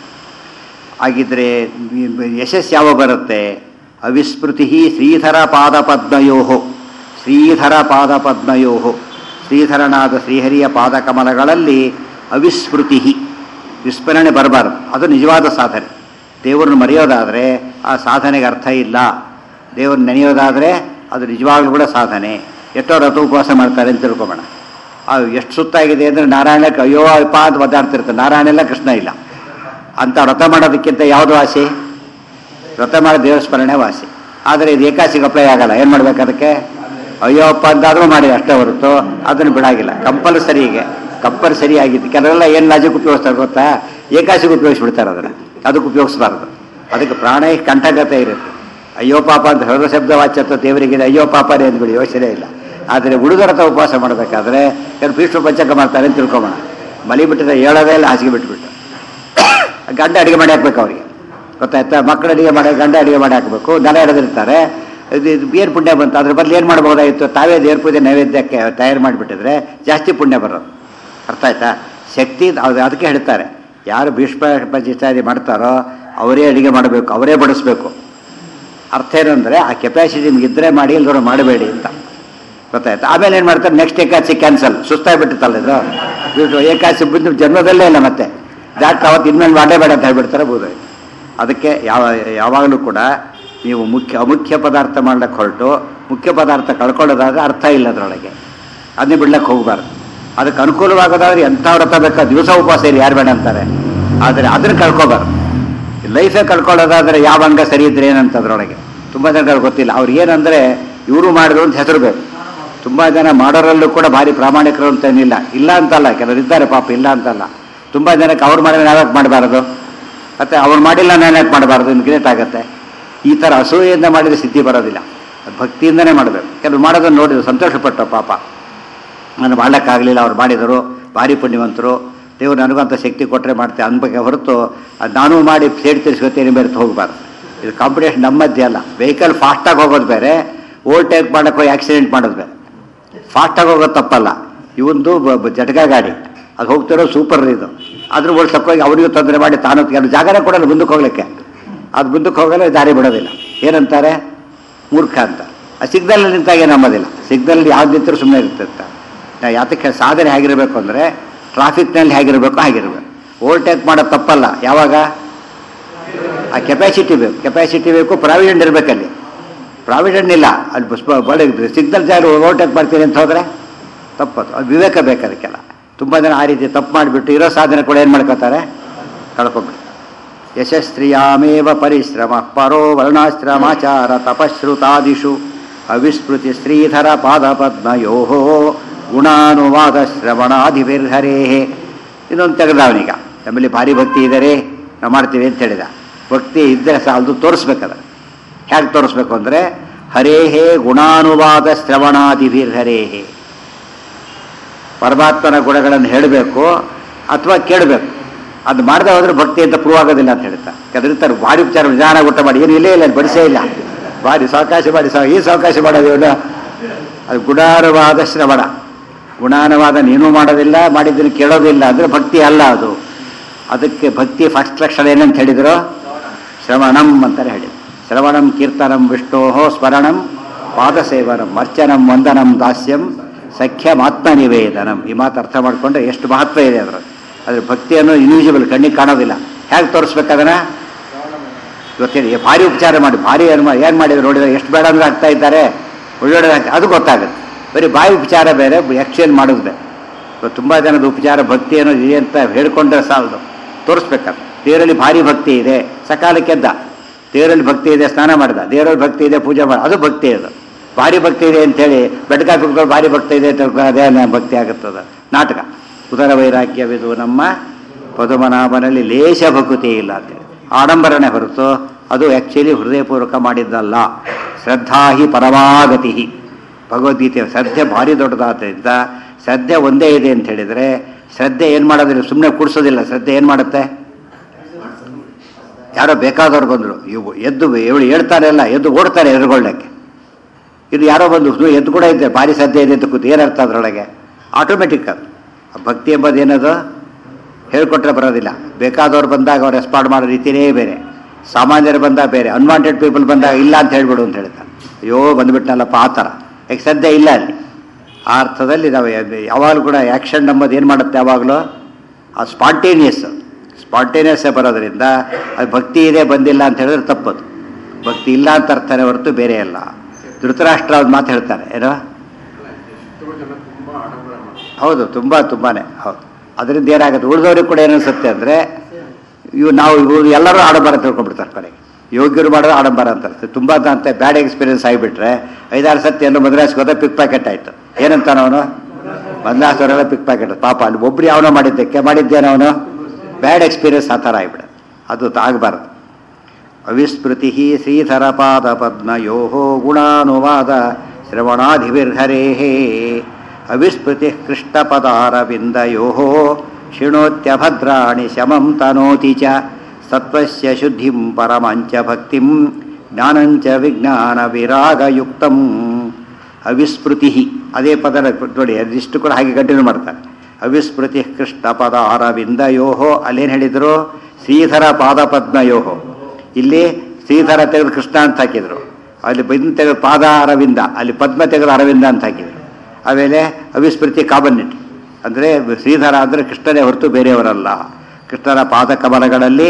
ಆಗಿದ್ರೆ ಯಶಸ್ಸು ಯಾವ ಬರುತ್ತೆ ಅವಿಸ್ಮೃತಿ ಶ್ರೀಧರ ಪಾದ ಪದ್ಮಯೋ ಶ್ರೀಧರ ಪಾದ ಪದ್ಮಯೋ ಶ್ರೀಧರನಾದ ಶ್ರೀಹರಿಯ ಪಾದಕಮಲಗಳಲ್ಲಿ ಅವಿಸ್ಮೃತಿ ವಿಸ್ಮರಣೆ ಬರಬಾರದು ಅದು ನಿಜವಾದ ಸಾಧನೆ ದೇವರನ್ನು ಮರೆಯೋದಾದರೆ ಆ ಸಾಧನೆಗೆ ಅರ್ಥ ಇಲ್ಲ ದೇವರನ್ನ ನೆನೆಯೋದಾದರೆ ಅದು ನಿಜವಾಗ್ಲೂ ಕೂಡ ಸಾಧನೆ ಎಷ್ಟೋ ರಥ ಉಪವಾಸ ಮಾಡ್ತಾರೆ ಅಂತ ತಿಳ್ಕೊಬೇಡ ಅದು ಎಷ್ಟು ಸುತ್ತಾಗಿದೆ ಅಂದರೆ ನಾರಾಯಣಕ್ಕೆ ಅಯ್ಯೋ ಅಪ್ಪ ಅಂತ ಒದ್ದಾಡ್ತಿರ್ತಾರೆ ನಾರಾಯಣ ಇಲ್ಲ ಕೃಷ್ಣ ಇಲ್ಲ ಅಂತ ವ್ರತ ಮಾಡೋದಕ್ಕಿಂತ ಯಾವುದು ವಾಸಿ ವ್ರತ ಮಾಡೋ ದೇವರ ಸ್ಮರಣೆ ವಾಸಿ ಆದರೆ ಇದು ಏಕಾಸಿಗೆ ಅಪ್ಲೈ ಆಗಲ್ಲ ಏನು ಮಾಡ್ಬೇಕು ಅದಕ್ಕೆ ಅಯ್ಯೋ ಅಪ್ಪ ಅಂತಾದರೂ ಮಾಡಿ ಅಷ್ಟೇ ಹೊರತು ಅದನ್ನು ಬಿಡಾಗಿಲ್ಲ ಕಂಪಲ್ಸರಿಗೆ ಕಂಪಲ್ಸರಿ ಆಗಿದ್ದು ಕೆಲವೆಲ್ಲ ಏನು ಲಾಜಿಕ್ ಉಪಯೋಗಿಸ್ತಾರೆ ಗೊತ್ತಾ ಏಕಾಸಿಗೆ ಉಪಯೋಗಿಸ್ಬಿಡ್ತಾರೆ ಅದನ್ನು ಅದಕ್ಕೆ ಉಪಯೋಗಿಸ್ಬಾರ್ದು ಅದಕ್ಕೆ ಪ್ರಾಣ ಕಂಠಗತೆ ಇರುತ್ತೆ ಅಯ್ಯೋ ಪಾಪ ಅಂತ ಹೃದಯ ಶಬ್ದ ವಾಚ್ಯತ್ವ ದೇವರಿಗೆ ಅಯ್ಯೋ ಪಾಪನೇ ಅಂದ್ಬಿಡಿ ಯೋಚನೆ ಇಲ್ಲ ಆದರೆ ಉಳಿದರಥ ಉಪವಾಸ ಮಾಡಬೇಕಾದ್ರೆ ಕೆಲವು ಭೀಷ್ಮ ಪಂಚಕ ಮಾಡ್ತಾರೆ ಅಂತ ತಿಳ್ಕೊಬೋಣ ಮಲಿ ಬಿಟ್ಟಿದ್ರೆ ಹೇಳೋದೇ ಇಲ್ಲ ಹಾಸಿಗೆ ಬಿಟ್ಬಿಟ್ಟು ಗಂಡ ಅಡುಗೆ ಮಾಡಿ ಹಾಕ್ಬೇಕು ಅವರಿಗೆ ಗೊತ್ತಾಯ್ತಾ ಮಕ್ಕಳು ಅಡುಗೆ ಮಾಡಿ ಗಂಡ ಅಡುಗೆ ಮಾಡಿ ಹಾಕಬೇಕು ದನ ಹಿಡಿದಿರ್ತಾರೆ ಇದು ಇದು ಏನು ಪುಣ್ಯ ಬಂತು ಅದ್ರ ಬದಲು ಏನು ಮಾಡ್ಬೋದಾಗಿತ್ತು ತಾವೇ ದೇವ್ರ ಪೂಜೆ ನೈವೇದ್ಯಕ್ಕೆ ತಯಾರು ಮಾಡಿಬಿಟ್ಟಿದ್ರೆ ಜಾಸ್ತಿ ಪುಣ್ಯ ಬರೋದು ಅರ್ಥ ಆಯ್ತಾ ಶಕ್ತಿ ಅದು ಅದಕ್ಕೆ ಹೇಳ್ತಾರೆ ಯಾರು ಭೀಷ್ಮ ಪಂಚಾಯತಿ ಮಾಡ್ತಾರೋ ಅವರೇ ಅಡುಗೆ ಮಾಡಬೇಕು ಅವರೇ ಬಡಿಸ್ಬೇಕು ಅರ್ಥ ಏನಂದರೆ ಆ ಕೆಪಾಸಿಟಿ ನಿಮ್ಗೆ ಮಾಡಿ ಇಲ್ದವರು ಮಾಡಬೇಡಿ ಅಂತ ಗೊತ್ತಾಯ್ತು ಆಮೇಲೆ ಏನು ಮಾಡ್ತಾರೆ ನೆಕ್ಸ್ಟ್ ಏಕಾದಶಿ ಕ್ಯಾನ್ಸಲ್ ಸುಸ್ತಾಗ್ಬಿಟ್ಟಿತ್ತಲ್ಲ ಇದು ಇದು ಏಕಾದಶಿ ಬಂದು ಜನ್ಮದಲ್ಲೇ ಇಲ್ಲ ಮತ್ತೆ ಡಾಕ್ಟರ್ ಅವತ್ತು ಇನ್ಮೇಲೆ ಮಾಡೇ ಬೇಡ ಅಂತ ಹೇಳ್ಬಿಡ್ತಾರೆ ಬೋದಾಯ್ತು ಅದಕ್ಕೆ ಯಾವ ಯಾವಾಗಲೂ ಕೂಡ ನೀವು ಮುಖ್ಯ ಅಮುಖ್ಯ ಪದಾರ್ಥ ಮಾಡ್ಲಿಕ್ಕೆ ಹೊರಟು ಮುಖ್ಯ ಪದಾರ್ಥ ಕಳ್ಕೊಳ್ಳೋದಾದ್ರೆ ಅರ್ಥ ಇಲ್ಲ ಅದರೊಳಗೆ ಅದನ್ನೇ ಬಿಡ್ಲಕ್ಕೆ ಹೋಗಬಾರ್ದು ಅದಕ್ಕೆ ಅನುಕೂಲವಾಗೋದಾದ್ರೆ ಎಂಥ ವ್ರತ ಬೇಕಾ ದಿವಸ ಉಪವಾಸ ಇರಿ ಯಾರು ಬೇಡ ಅಂತಾರೆ ಆದರೆ ಅದನ್ನು ಕಳ್ಕೊಬಾರ್ದು ಲೈಫೇ ಕಳ್ಕೊಳ್ಳೋದಾದ್ರೆ ಯಾವ ಅಂಗ ಸರಿ ಇದ್ರೆ ಏನಂತ ಅದರೊಳಗೆ ತುಂಬ ಜನಗಳು ಗೊತ್ತಿಲ್ಲ ಅವ್ರು ಏನಂದರೆ ಇವರು ಮಾಡಿದ್ರು ಅಂತ ಹೆಸರು ಬೇಕು ತುಂಬ ಜನ ಮಾಡೋರಲ್ಲೂ ಕೂಡ ಭಾರಿ ಪ್ರಾಮಾಣಿಕರು ಅಂತ ಏನಿಲ್ಲ ಇಲ್ಲ ಅಂತಲ್ಲ ಕೆಲವರು ಇದ್ದಾರೆ ಪಾಪ ಇಲ್ಲ ಅಂತಲ್ಲ ತುಂಬ ಜನಕ್ಕೆ ಅವ್ರು ಮಾಡಿದ್ರೆ ನಾವ್ಯಾಕೆ ಮಾಡಬಾರದು ಮತ್ತು ಅವ್ರು ಮಾಡಿಲ್ಲ ನಾನು ಯಾಕೆ ಮಾಡಬಾರ್ದು ಇನ್ನು ಗ್ರೇಟ್ ಆಗುತ್ತೆ ಈ ಥರ ಅಸೂಯೆಯಿಂದ ಮಾಡಿದರೆ ಸಿದ್ಧಿ ಬರೋದಿಲ್ಲ ಅದು ಭಕ್ತಿಯಿಂದನೇ ಮಾಡಬೇಕು ಕೆಲವು ಮಾಡೋದನ್ನು ನೋಡಿದ್ರು ಸಂತೋಷಪಟ್ಟರು ಪಾಪ ನಾನು ಮಾಡೋಕ್ಕಾಗಲಿಲ್ಲ ಅವ್ರು ಮಾಡಿದರು ಭಾರಿ ಪುಣ್ಯವಂತರು ದೇವರು ನನಗಂತ ಶಕ್ತಿ ಕೊಟ್ಟರೆ ಮಾಡ್ತೇವೆ ಅನ್ಬೇಕು ಹೊರತು ಅದು ನಾನು ಮಾಡಿ ಸೇಡ್ ತಿರ್ಸ್ಕೊತೀನಿ ಬೇರೆ ಹೋಗಬಾರ್ದು ಇದು ಕಾಂಪಿಟೇಷನ್ ನಮ್ಮ ಮಧ್ಯೆ ಅಲ್ಲ ವೆಹಿಕಲ್ ಫಾಸ್ಟಾಗಿ ಹೋಗೋದು ಬೇರೆ ಓವರ್ಟೇಕ್ ಮಾಡೋಕ್ಕೆ ಹೋಗಿ ಆಕ್ಸಿಡೆಂಟ್ ಮಾಡೋದು ಬೇರೆ ಫಾಸ್ಟಾಗಿ ಹೋಗೋದು ತಪ್ಪಲ್ಲ ಇವಂದು ಬ- ಬ- ಜಟಕ ಗಾಡಿ ಅದು ಹೋಗ್ತಿರೋ ಸೂಪರ್ ಇದು ಅದ್ರ ಓಡಿಸೋಕ್ಕೋಗಿ ಅವರಿಗೂ ತೊಂದರೆ ಮಾಡಿ ತಾನು ಕೆಲವು ಜಾಗನೇ ಕೊಡಲ್ಲ ಮುಂದಕ್ಕೆ ಹೋಗ್ಲಿಕ್ಕೆ ಅದು ಮುಂದಕ್ಕೆ ಹೋಗಲ್ಲ ದಾರಿ ಬಿಡೋದಿಲ್ಲ ಏನಂತಾರೆ ಮೂರ್ಖ ಅಂತ ಆ ಸಿಗ್ನಲ್ ನಿಂತಾಗೆ ನಂಬೋದಿಲ್ಲ ಸಿಗ್ನಲ್ ಯಾವ್ದು ನಿಂತರೂ ಸುಮ್ಮನೆ ಇರ್ತೈತೆ ನಾ ಯಾತಕ್ಕೆ ಸಾಧನೆ ಹೇಗಿರಬೇಕು ಅಂದರೆ ಟ್ರಾಫಿಕ್ನಲ್ಲಿ ಹೇಗಿರಬೇಕು ಹಾಗಿರಬೇಕು ಓವರ್ಟೇಕ್ ಮಾಡೋದು ತಪ್ಪಲ್ಲ ಯಾವಾಗ ಆ ಕೆಪಾಸಿಟಿ ಬೇಕು ಕೆಪಾಸಿಟಿ ಬೇಕು ಪ್ರಾವಿಡೆಂಟ್ ಇರಬೇಕಲ್ಲಿ ಪ್ರಾವಿಡೆಂಟ್ ಇಲ್ಲ ಅಲ್ಲಿ ಬಸ್ ಬಳಿ ಸಿಗ್ನಲ್ ಜಾಗ ಓವರ್ಟೇಕ್ ಮಾಡ್ತೀನಿ ಅಂತ ಹೋದರೆ ತಪ್ಪದು ಅದು ವಿವೇಕ ಬೇಕು ಅದಕ್ಕೆಲ್ಲ ತುಂಬ ಜನ ಆ ರೀತಿ ತಪ್ಪು ಮಾಡಿಬಿಟ್ಟು ಇರೋ ಸಾಧನೆ ಕೂಡ ಏನು ಮಾಡ್ಕೋತಾರೆ ಕಳ್ಕೊಂಡ್ಬಿಡ್ತಾರೆ ಯಶಸ್ತ್ರಿಯಾಮೇವ ಪರಿಶ್ರಮ ಪರೋ ವರ್ಣಾಶ್ರಮಾಚಾರ ತಪಶ್ರುತಾದಿಷು ಅವಿಸ್ಮೃತಿ ಶ್ರೀಧರ ಪಾದಪದ್ಮಯೋ ಗುಣಾನುವಾದ ಶ್ರವಣಾಧಿಬಿರ್ಹರೇ ಇನ್ನೊಂದು ತೆಗೆದ ಅವನೀಗ ನಮ್ಮಲ್ಲಿ ಭಾರಿ ಭಕ್ತಿ ಇದ್ದಾರೆ ನಾವು ಮಾಡ್ತೀವಿ ಅಂತ ಹೇಳಿದ ಭಕ್ತಿ ಇದ್ದರೆ ಸಹ ಅದು ತೋರಿಸ್ಬೇಕದ ಹೇಗೆ ತೋರಿಸ್ಬೇಕು ಅಂದರೆ ಹರೇಹೇ ಗುಣಾನುವಾದ ಶ್ರವಣಾದಿಭಿರ್ಹರೇಹೇ ಪರಮಾತ್ಮನ ಗುಣಗಳನ್ನು ಹೇಳಬೇಕು ಅಥವಾ ಕೇಳಬೇಕು ಅದು ಮಾಡದೆ ಹೋದ್ರೆ ಭಕ್ತಿ ಅಂತ ಪ್ರೂವ್ ಆಗೋದಿಲ್ಲ ಅಂತ ಹೇಳ್ತಾರೆ ಕೆದರಿರ್ತಾರೆ ಭಾರಿ ಉಪಚಾರ ನಿಧಾನ ಊಟ ಮಾಡಿ ಏನು ಇಲ್ಲೇ ಇಲ್ಲ ಬಡಿಸೇ ಇಲ್ಲ ಭಾರಿ ಸಾವಕಾಶ ಮಾಡಿ ಸಾವ ಈ ಸಾವಕಾಶ ಮಾಡೋದು ಇವನು ಅದು ಗುಣಾನುವಾದ ಶ್ರವಣ ಗುಣಾನುವಾದ ನೀನು ಮಾಡೋದಿಲ್ಲ ಮಾಡಿದ್ದನ್ನು ಕೇಳೋದಿಲ್ಲ ಅಂದರೆ ಭಕ್ತಿ ಅಲ್ಲ ಅದು ಅದಕ್ಕೆ ಭಕ್ತಿ ಫಸ್ಟ್ ಲಕ್ಷಣ ಏನಂತ ಹೇಳಿದ್ರು ಶ್ರವಣಂ ಅಂತಾರೆ ಹೇಳಿ ಶ್ರವಣಂ ಕೀರ್ತನಂ ವಿಷ್ಣೋ ಸ್ಮರಣಂ ಪಾದಸೇವನಂ ಅರ್ಚನಂ ವಂದನಂ ದಾಸ್ಯಂ ಸಖ್ಯಮಾತ್ಮ ನಿವೇದನಂ ಈ ಮಾತು ಅರ್ಥ ಮಾಡಿಕೊಂಡ್ರೆ ಎಷ್ಟು ಮಹತ್ವ ಇದೆ ಅದರ ಅದ್ರ ಭಕ್ತಿಯನ್ನು ಇನ್ವಿಸಿಬಲ್ ಕಣ್ಣಿಗೆ ಕಾಣೋದಿಲ್ಲ ಹೇಗೆ ತೋರಿಸ್ಬೇಕದನ್ನ ಇವತ್ತೇನು ಏ, ಭಾರಿ ಉಪಚಾರ ಮಾಡಿ ಭಾರಿ ಏನು ಮಾಡಿ ಏನು ಮಾಡಿದ್ರು ನೋಡಿದ್ರೆ ಎಷ್ಟು ಬೇಡ ಅಂದ್ರೆ ಆಗ್ತಾ ಇದ್ದಾರೆ ಒಳ್ಳೊಳ್ಳೆ ಅದು ಗೊತ್ತಾಗುತ್ತೆ ಬರೀ ಬಾಯಿ ಉಪಚಾರ ಬೇರೆ ಎಕ್ಸ್ಚೇಂಜ್ ಮಾಡೋದು ಬೇರೆ ಇವತ್ತು ತುಂಬ ಜನದ ಉಪಚಾರ ಭಕ್ತಿ ಅನ್ನೋದು ಇದೆ ಅಂತ ಹೇಳ್ಕೊಂಡ್ರೆ ಸಾಲದು ತೋರಿಸ್ಬೇಕಂತ ದೇವರಲ್ಲಿ ಭಾರಿ ಭಕ್ತಿ ಇದೆ ಸಕಾಲಕ್ಕೆ ಎದ್ದ ದೇವರಲ್ಲಿ ಭಕ್ತಿ ಇದೆ ಸ್ನಾನ ಮಾಡಿದ ದೇವರಲ್ಲಿ ಭಕ್ತಿ ಇದೆ ಪೂಜೆ ಮಾಡ ಅದು ಭಕ್ತಿ ಅದು ಭಾರಿ ಭಕ್ತಿ ಇದೆ ಅಂತೇಳಿ ಬೆಡ್ಕ ಕುತ್ಕೊಂಡು ಭಾರಿ ಭಕ್ತಿ ಇದೆ ಅಂತ ತಿಳ್ಕೊಂಡು ಅದೇ ನ- ಭಕ್ತಿ ಆಗುತ್ತದ ನಾಟಕ ಉದರ ವೈರಾಗ್ಯವಿದು ನಮ್ಮ ಪದುಮನಾಭನಲ್ಲಿ ಲೇಷ ಭಕುತಿ ಇಲ್ಲ ಅಂತೇಳಿ ಆಡಂಬರನೆ ಹೊರತು ಅದು ಆ್ಯಕ್ಚುಲಿ ಹೃದಯಪೂರ್ವಕ ಮಾಡಿದ್ದಲ್ಲ ಶ್ರದ್ಧಾ ಹಿ ಪರಮಾಗತಿ ಭಗವದ್ಗೀತೆ ಶ್ರದ್ಧೆ ಭಾರಿ ದೊಡ್ಡದಾದ್ದರಿಂದ ಶ್ರದ್ಧೆ ಒಂದೇ ಇದೆ ಅಂತ ಹೇಳಿದರೆ ಶ್ರದ್ಧೆ ಏನು ಮಾಡೋದಿಲ್ಲ ಸುಮ್ಮನೆ ಕೂಡಿಸೋದಿಲ್ಲ ಶ್ರದ್ಧೆ ಏನು ಮಾಡುತ್ತೆ ಯಾರೋ ಬೇಕಾದವ್ರು ಬಂದರು ಇವು ಎದ್ದು ಇವಳು ಹೇಳ್ತಾರೆ ಇಲ್ಲ ಎದ್ದು ಓಡ್ತಾರೆ ಎದುರುಗೊಳ್ಳಕ್ಕೆ ಇದು ಯಾರೋ ಬಂದು "ನೀವು ಎದ್ದು ಕೂಡ ಇದ್ದಾರೆ ಭಾರಿ ಶ್ರದ್ಧೆ ಇದೆ ಅಂತ ಕೂತು ಏನರ್ಥ ಅದರೊಳಗೆ ಆಟೋಮೆಟಿಕ್ ಅದು ಆ ಭಕ್ತಿ ಎಂಬುದು ಏನದು ಹೇಳ್ಕೊಟ್ರೆ ಬರೋದಿಲ್ಲ ಬೇಕಾದವ್ರು ಬಂದಾಗ ಅವ್ರು ರೆಸ್ಪಾಂಡ್ ಮಾಡೋ ರೀತಿಯೇ ಬೇರೆ ಸಾಮಾನ್ಯರು ಬಂದಾಗ ಬೇರೆ ಅನ್ವಾಂಟೆಡ್ ಪೀಪಲ್ ಬಂದಾಗ ಇಲ್ಲ ಅಂತ ಹೇಳ್ಬಿಡು ಅಂತ ಹೇಳ್ತಾರೆ ಅಯ್ಯೋ ಬಂದ್ಬಿಟ್ನಲ್ಲಪ್ಪ ಆ ಥರ ಯಾಕೆ ಸದ್ಯ ಇಲ್ಲ ಅಲ್ಲಿ ಆ ಅರ್ಥದಲ್ಲಿ ನಾವು ಯಾವಾಗಲೂ ಕೂಡ ಆ್ಯಕ್ಷನ್ ನಂಬೋದು ಏನು ಮಾಡುತ್ತೆ ಯಾವಾಗಲೂ ಆ ಸ್ಪಾಂಟೇನಿಯಸ್ ಸ್ಪಾಂಟೇನಿಯಸ್ಸೇ ಬರೋದ್ರಿಂದ ಅದು ಭಕ್ತಿ ಇದೆ ಬಂದಿಲ್ಲ ಅಂತ ಹೇಳಿದ್ರೆ ತಪ್ಪದು ಭಕ್ತಿ ಇಲ್ಲ ಅಂತ ಅರ್ಥನೇ ಹೊರತು ಬೇರೆ ಅಲ್ಲ ಧೃತರಾಷ್ಟ್ರ ಅವ್ರು ಮಾತು ಹೇಳ್ತಾರೆ ಏನೋ ಎಷ್ಟೋ ಜನ ತುಂಬಾ ಆಡಂಬರ ಮಾಡ್ತಾರೆ ಹೌದು ತುಂಬ ತುಂಬಾ ಹೌದು ಅದರಿಂದ ಏನಾಗುತ್ತೆ ಉಳಿದವ್ರಿಗೆ ಕೂಡ ಏನನ್ಸುತ್ತೆ ಅಂದರೆ ಇವು ನಾವು ಇವ್ರು ಎಲ್ಲರೂ ಆಡಂಬರ ತಿಳ್ಕೊಂಡ್ಬಿಡ್ತಾರೆ ಕಡೆಗೆ ಯೋಗ್ಯರು ಮಾಡೋದು ಆಡಂಬರ ಅಂತ ಅರ್ಥ ತುಂಬ ಅಂತ ಬ್ಯಾಡ್ ಎಕ್ಸ್ಪೀರಿಯನ್ಸ್ ಆಗಿಬಿಟ್ರೆ ಐದಾರು ಸತಿ ಎಲ್ಲೋ ಮದ್ರಾಸ್ಗೆ ಹೋದ ಪಿಕ್ ಪ್ಯಾಕೆಟ್ ಆಯಿತು ಏನಂತಾನ ಅವನು ಮದ್ರಾಸವರೆಲ್ಲ ಪಿಕ್ ಪ್ಯಾಕೆಟ್ ಪಾಪ ಅಲ್ಲಿ ಒಬ್ರು ಯಾವನೋ ಮಾಡಿದ್ದಕ್ಕೆ ಮಾಡಿದ್ದೇನೋ ಅವನು ಬ್ಯಾಡ್ ಎಕ್ಸ್ಪೀರಿಯನ್ಸ್ ಆ ಥರ ಆಗಿಬಿಡ ಅದು ಆಗಬಾರ್ದು ಅವಿಸ್ಮೃತಿ ಶ್ರೀಧರ ಪಾದ ಪದ್ಮಯೋ ಗುಣಾನುವಾದ ಶ್ರವಣಾಧಿವಿರ್ಹರೇ ಅವಿಸ್ಮೃತಿ ಕೃಷ್ಣಪದಾರವಿಂದಯೋ ಶಿಣೋತ್ಯಭದ್ರಾಣಿ ಶಮಂ ತನೋತಿ ಚ ಸತ್ವಸ್ಯ ಶುದ್ಧಿಂ ಪರಮಾಂಚ ಭಕ್ತಿಂ ಜ್ಞಾನಂಚ ವಿಜ್ಞಾನ ವಿರಾಗಯುಕ್ತಂ ಅವಿಸ್ಮೃತಿ ಅದೇ ಪದ ನೋಡಿ ಅದಿಷ್ಟು ಕೂಡ ಹಾಗೆ ಕಂಟಿನ್ಯೂ ಮಾಡ್ತಾರೆ ಅವಿಸ್ಮೃತಿ ಕೃಷ್ಣ ಪದ ಅರವಿಂದಯೋಹೋ ಅಲ್ಲೇನು ಹೇಳಿದರು ಶ್ರೀಧರ ಪಾದ ಪದ್ಮಯೋಹೋ ಇಲ್ಲಿ ಶ್ರೀಧರ ತೆಗೆದು ಕೃಷ್ಣ ಅಂತ ಹಾಕಿದರು ಅಲ್ಲಿ ಬಿಂದು ತೆಗೆದು ಪಾದ ಅರವಿಂದ ಅಲ್ಲಿ ಪದ್ಮ ತೆಗೆದು ಅರವಿಂದ ಅಂತ ಹಾಕಿದರು ಆಮೇಲೆ ಅವಿಸ್ಮೃತಿ ಕಾಬನ್ನಿಟ್ ಅಂದರೆ ಶ್ರೀಧರ ಅಂದರೆ ಕೃಷ್ಣನೇ ಹೊರತು ಬೇರೆಯವರಲ್ಲ ಕೃಷ್ಣನ ಪಾದ ಕಮಲಗಳಲ್ಲಿ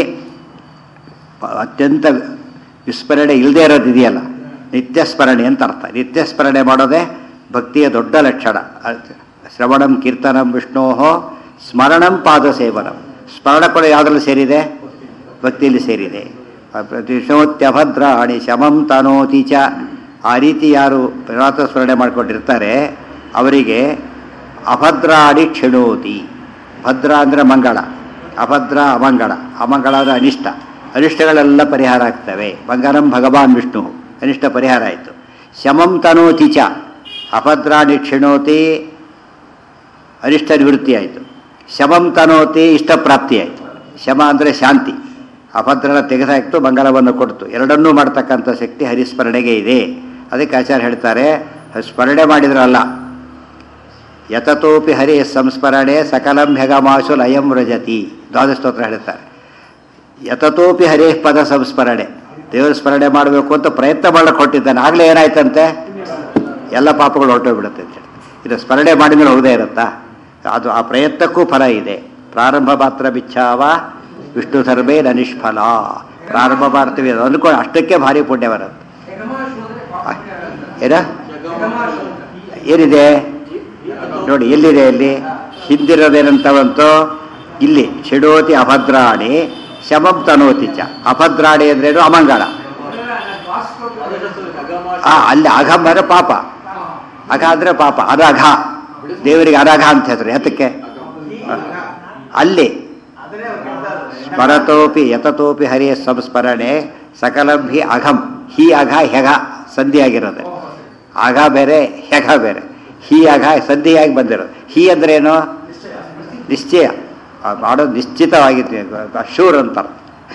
ಪ- ಅತ್ಯಂತ ವಿಸ್ಮರಣೆ ಇಲ್ಲದೆ ಇರೋದು ಇದೆಯಲ್ಲ ನಿತ್ಯ ಸ್ಮರಣೆ ಅಂತ ಅರ್ಥ ನಿತ್ಯ ಸ್ಮರಣೆ ಮಾಡೋದೇ ಭಕ್ತಿಯ ದೊಡ್ಡ ಲಕ್ಷಣ ಅದ್- ಶ್ರವಣಂ ಕೀರ್ತನಂ ವಿಷ್ಣೋ ಸ್ಮರಣಂ ಪಾದ ಸೇವನಂ ಸ್ಮರಣ ಕೂಡ ಯಾವುದ್ರಲ್ಲಿ ಸೇರಿದೆ ಭಕ್ತಿಯಲ್ಲಿ ಸೇರಿದೆ ಪ್ರತಿಶೋತ್ಯಭದ್ರಾಣಿ ಶಮಂ ತನೋತಿ ಚ ಆ ರೀತಿ ಯಾರು ಪರಮಾತ್ಮ ಸ್ಮರಣೆ ಮಾಡಿಕೊಂಡಿರ್ತಾರೆ ಅವರಿಗೆ ಅಭದ್ರಾಡಿ ಕ್ಷಿಣೋತಿ ಭದ್ರ ಅಂದರೆ ಮಂಗಳ ಅಭದ್ರ ಅಮಂಗಳ ಅಮಂಗಳ ಅಂದರೆ ಅನಿಷ್ಟ ಅನಿಷ್ಟಗಳೆಲ್ಲ ಪರಿಹಾರ ಆಗ್ತವೆ ಬಂಗಾರಂ ಭಗವಾನ್ ವಿಷ್ಣು ಅನಿಷ್ಟ ಪರಿಹಾರ ಆಯಿತು ಶಮಂ ತನೋತಿ ಚ ಅಭದ್ರಾಣಿ ಕ್ಷಿಣೋತಿ ಅನಿಷ್ಟ ನಿವೃತ್ತಿ ಆಯಿತು ಶಮಂ ತನೋತಿ ಇಷ್ಟಪ್ರಾಪ್ತಿ ಆಯಿತು ಶಮ ಅಂದರೆ ಶಾಂತಿ ಅಭದ್ರನ ತೆಗೆದಾಕ್ತು ಮಂಗಲವನ್ನು ಕೊಡ್ತು ಎರಡನ್ನೂ ಮಾಡ್ತಕ್ಕಂಥ ಶಕ್ತಿ ಹರಿಸ್ಮರಣೆಗೆ ಇದೆ ಅದಕ್ಕೆ ಆಚಾರ್ಯ ಹೇಳ್ತಾರೆ ಸ್ಮರಣೆ ಮಾಡಿದ್ರಲ್ಲ ಯತತೋಪಿ ಹರಿ ಸಂಸ್ಮರಣೆ ಸಕಲಂ ಹೆಗಮಾಶು ಲಯಂ ವ್ರಜತಿ ದ್ವಾದಶ ಸ್ತೋತ್ರ ಹೇಳ್ತಾರೆ ಯತತೋಪಿ ಹರೇ ಪದ ಸಂಸ್ಮರಣೆ ದೇವರ ಸ್ಮರಣೆ ಮಾಡಬೇಕು ಅಂತ ಪ್ರಯತ್ನ ಮಾಡಕ್ಕೆ ಹೊಟ್ಟಿದ್ದಾನೆ ಆಗಲೇ ಏನಾಯ್ತಂತೆ ಎಲ್ಲ ಪಾಪಗಳು ಹೊರಟೋಗ್ಬಿಡುತ್ತೆ ಅಂತ ಹೇಳಿ ಇದು ಸ್ಮರಣೆ ಮಾಡಿದ್ರೆ ಹೋಗದೇ ಇರುತ್ತಾ ಅದು ಆ ಪ್ರಯತ್ನಕ್ಕೂ ಫಲ ಇದೆ ಪ್ರಾರಂಭ ಮಾತ್ರ ಬಿಚ್ಚಾವ ವಿಷ್ಣು ಧರ್ಮೇ ನ ನಿಷ್ಫಲ ಪ್ರಾರಂಭ ಮಾಡ್ತೀವಿ ಅದು ಅಂದ್ಕೊಂಡು ಅಷ್ಟಕ್ಕೆ ಭಾರಿ ಪುಣ್ಯ ಬರುತ್ತೆ ಯಗಮಾಶು ಅಂದ್ರೆ ಪಾಪ ಏನ ಯಗಮಾಶು ಅಂತ. ಏನಿದೆ ನೋಡಿ ಎಲ್ಲಿದೆ ಇಲ್ಲಿ ಹಿಂದಿರೋದೇನಂತ ಬಂತು ಇಲ್ಲಿ ಶಿಡೋತಿ ಅಭದ್ರಾಣಿ ಶಮಂ ತನೋತಿ ಚ ಅಭದ್ರಾಣಿ ಅಂದ್ರೇನು ಅಮಂಗಳ ಮೊದಲ ವಾಸ್ತವ ಆ ಅಲ್ಲಿ ಅಘಂ ಅಂದ್ರೆ ಪಾಪ ಅಘ ಅಂದ್ರೆ ಪಾಪ ಅನಘ ದೇವರಿಗೆ ಅನಘ ಅಂತ ಹೆಸರು ಯಾತಕ್ಕೆ ಅಲ್ಲಿ ಸ್ಮರತೋಪಿ ಯತತೋಪಿ ಹರಿಯ ಸಂಸ್ಮರಣೆ ಸಕಲಂ ಹಿ ಅಘಂ ಹಿ ಅಘ ಹೆಘ ಸಂಧಿಯಾಗಿರೋದು ಅಘ ಬೇರೆ ಹೆಘ ಬೇರೆ ಹಿ ಅಘ ಸಂಧಿಯಾಗಿ ಬಂದಿರೋದು ಹಿ ಅಂದ್ರೇನು ನಿಶ್ಚಯ ಆ ಮಾಡೋದು ನಿಶ್ಚಿತವಾಗಿತ್ತು ಅಶೂರ್ ಅಂತಾರೆ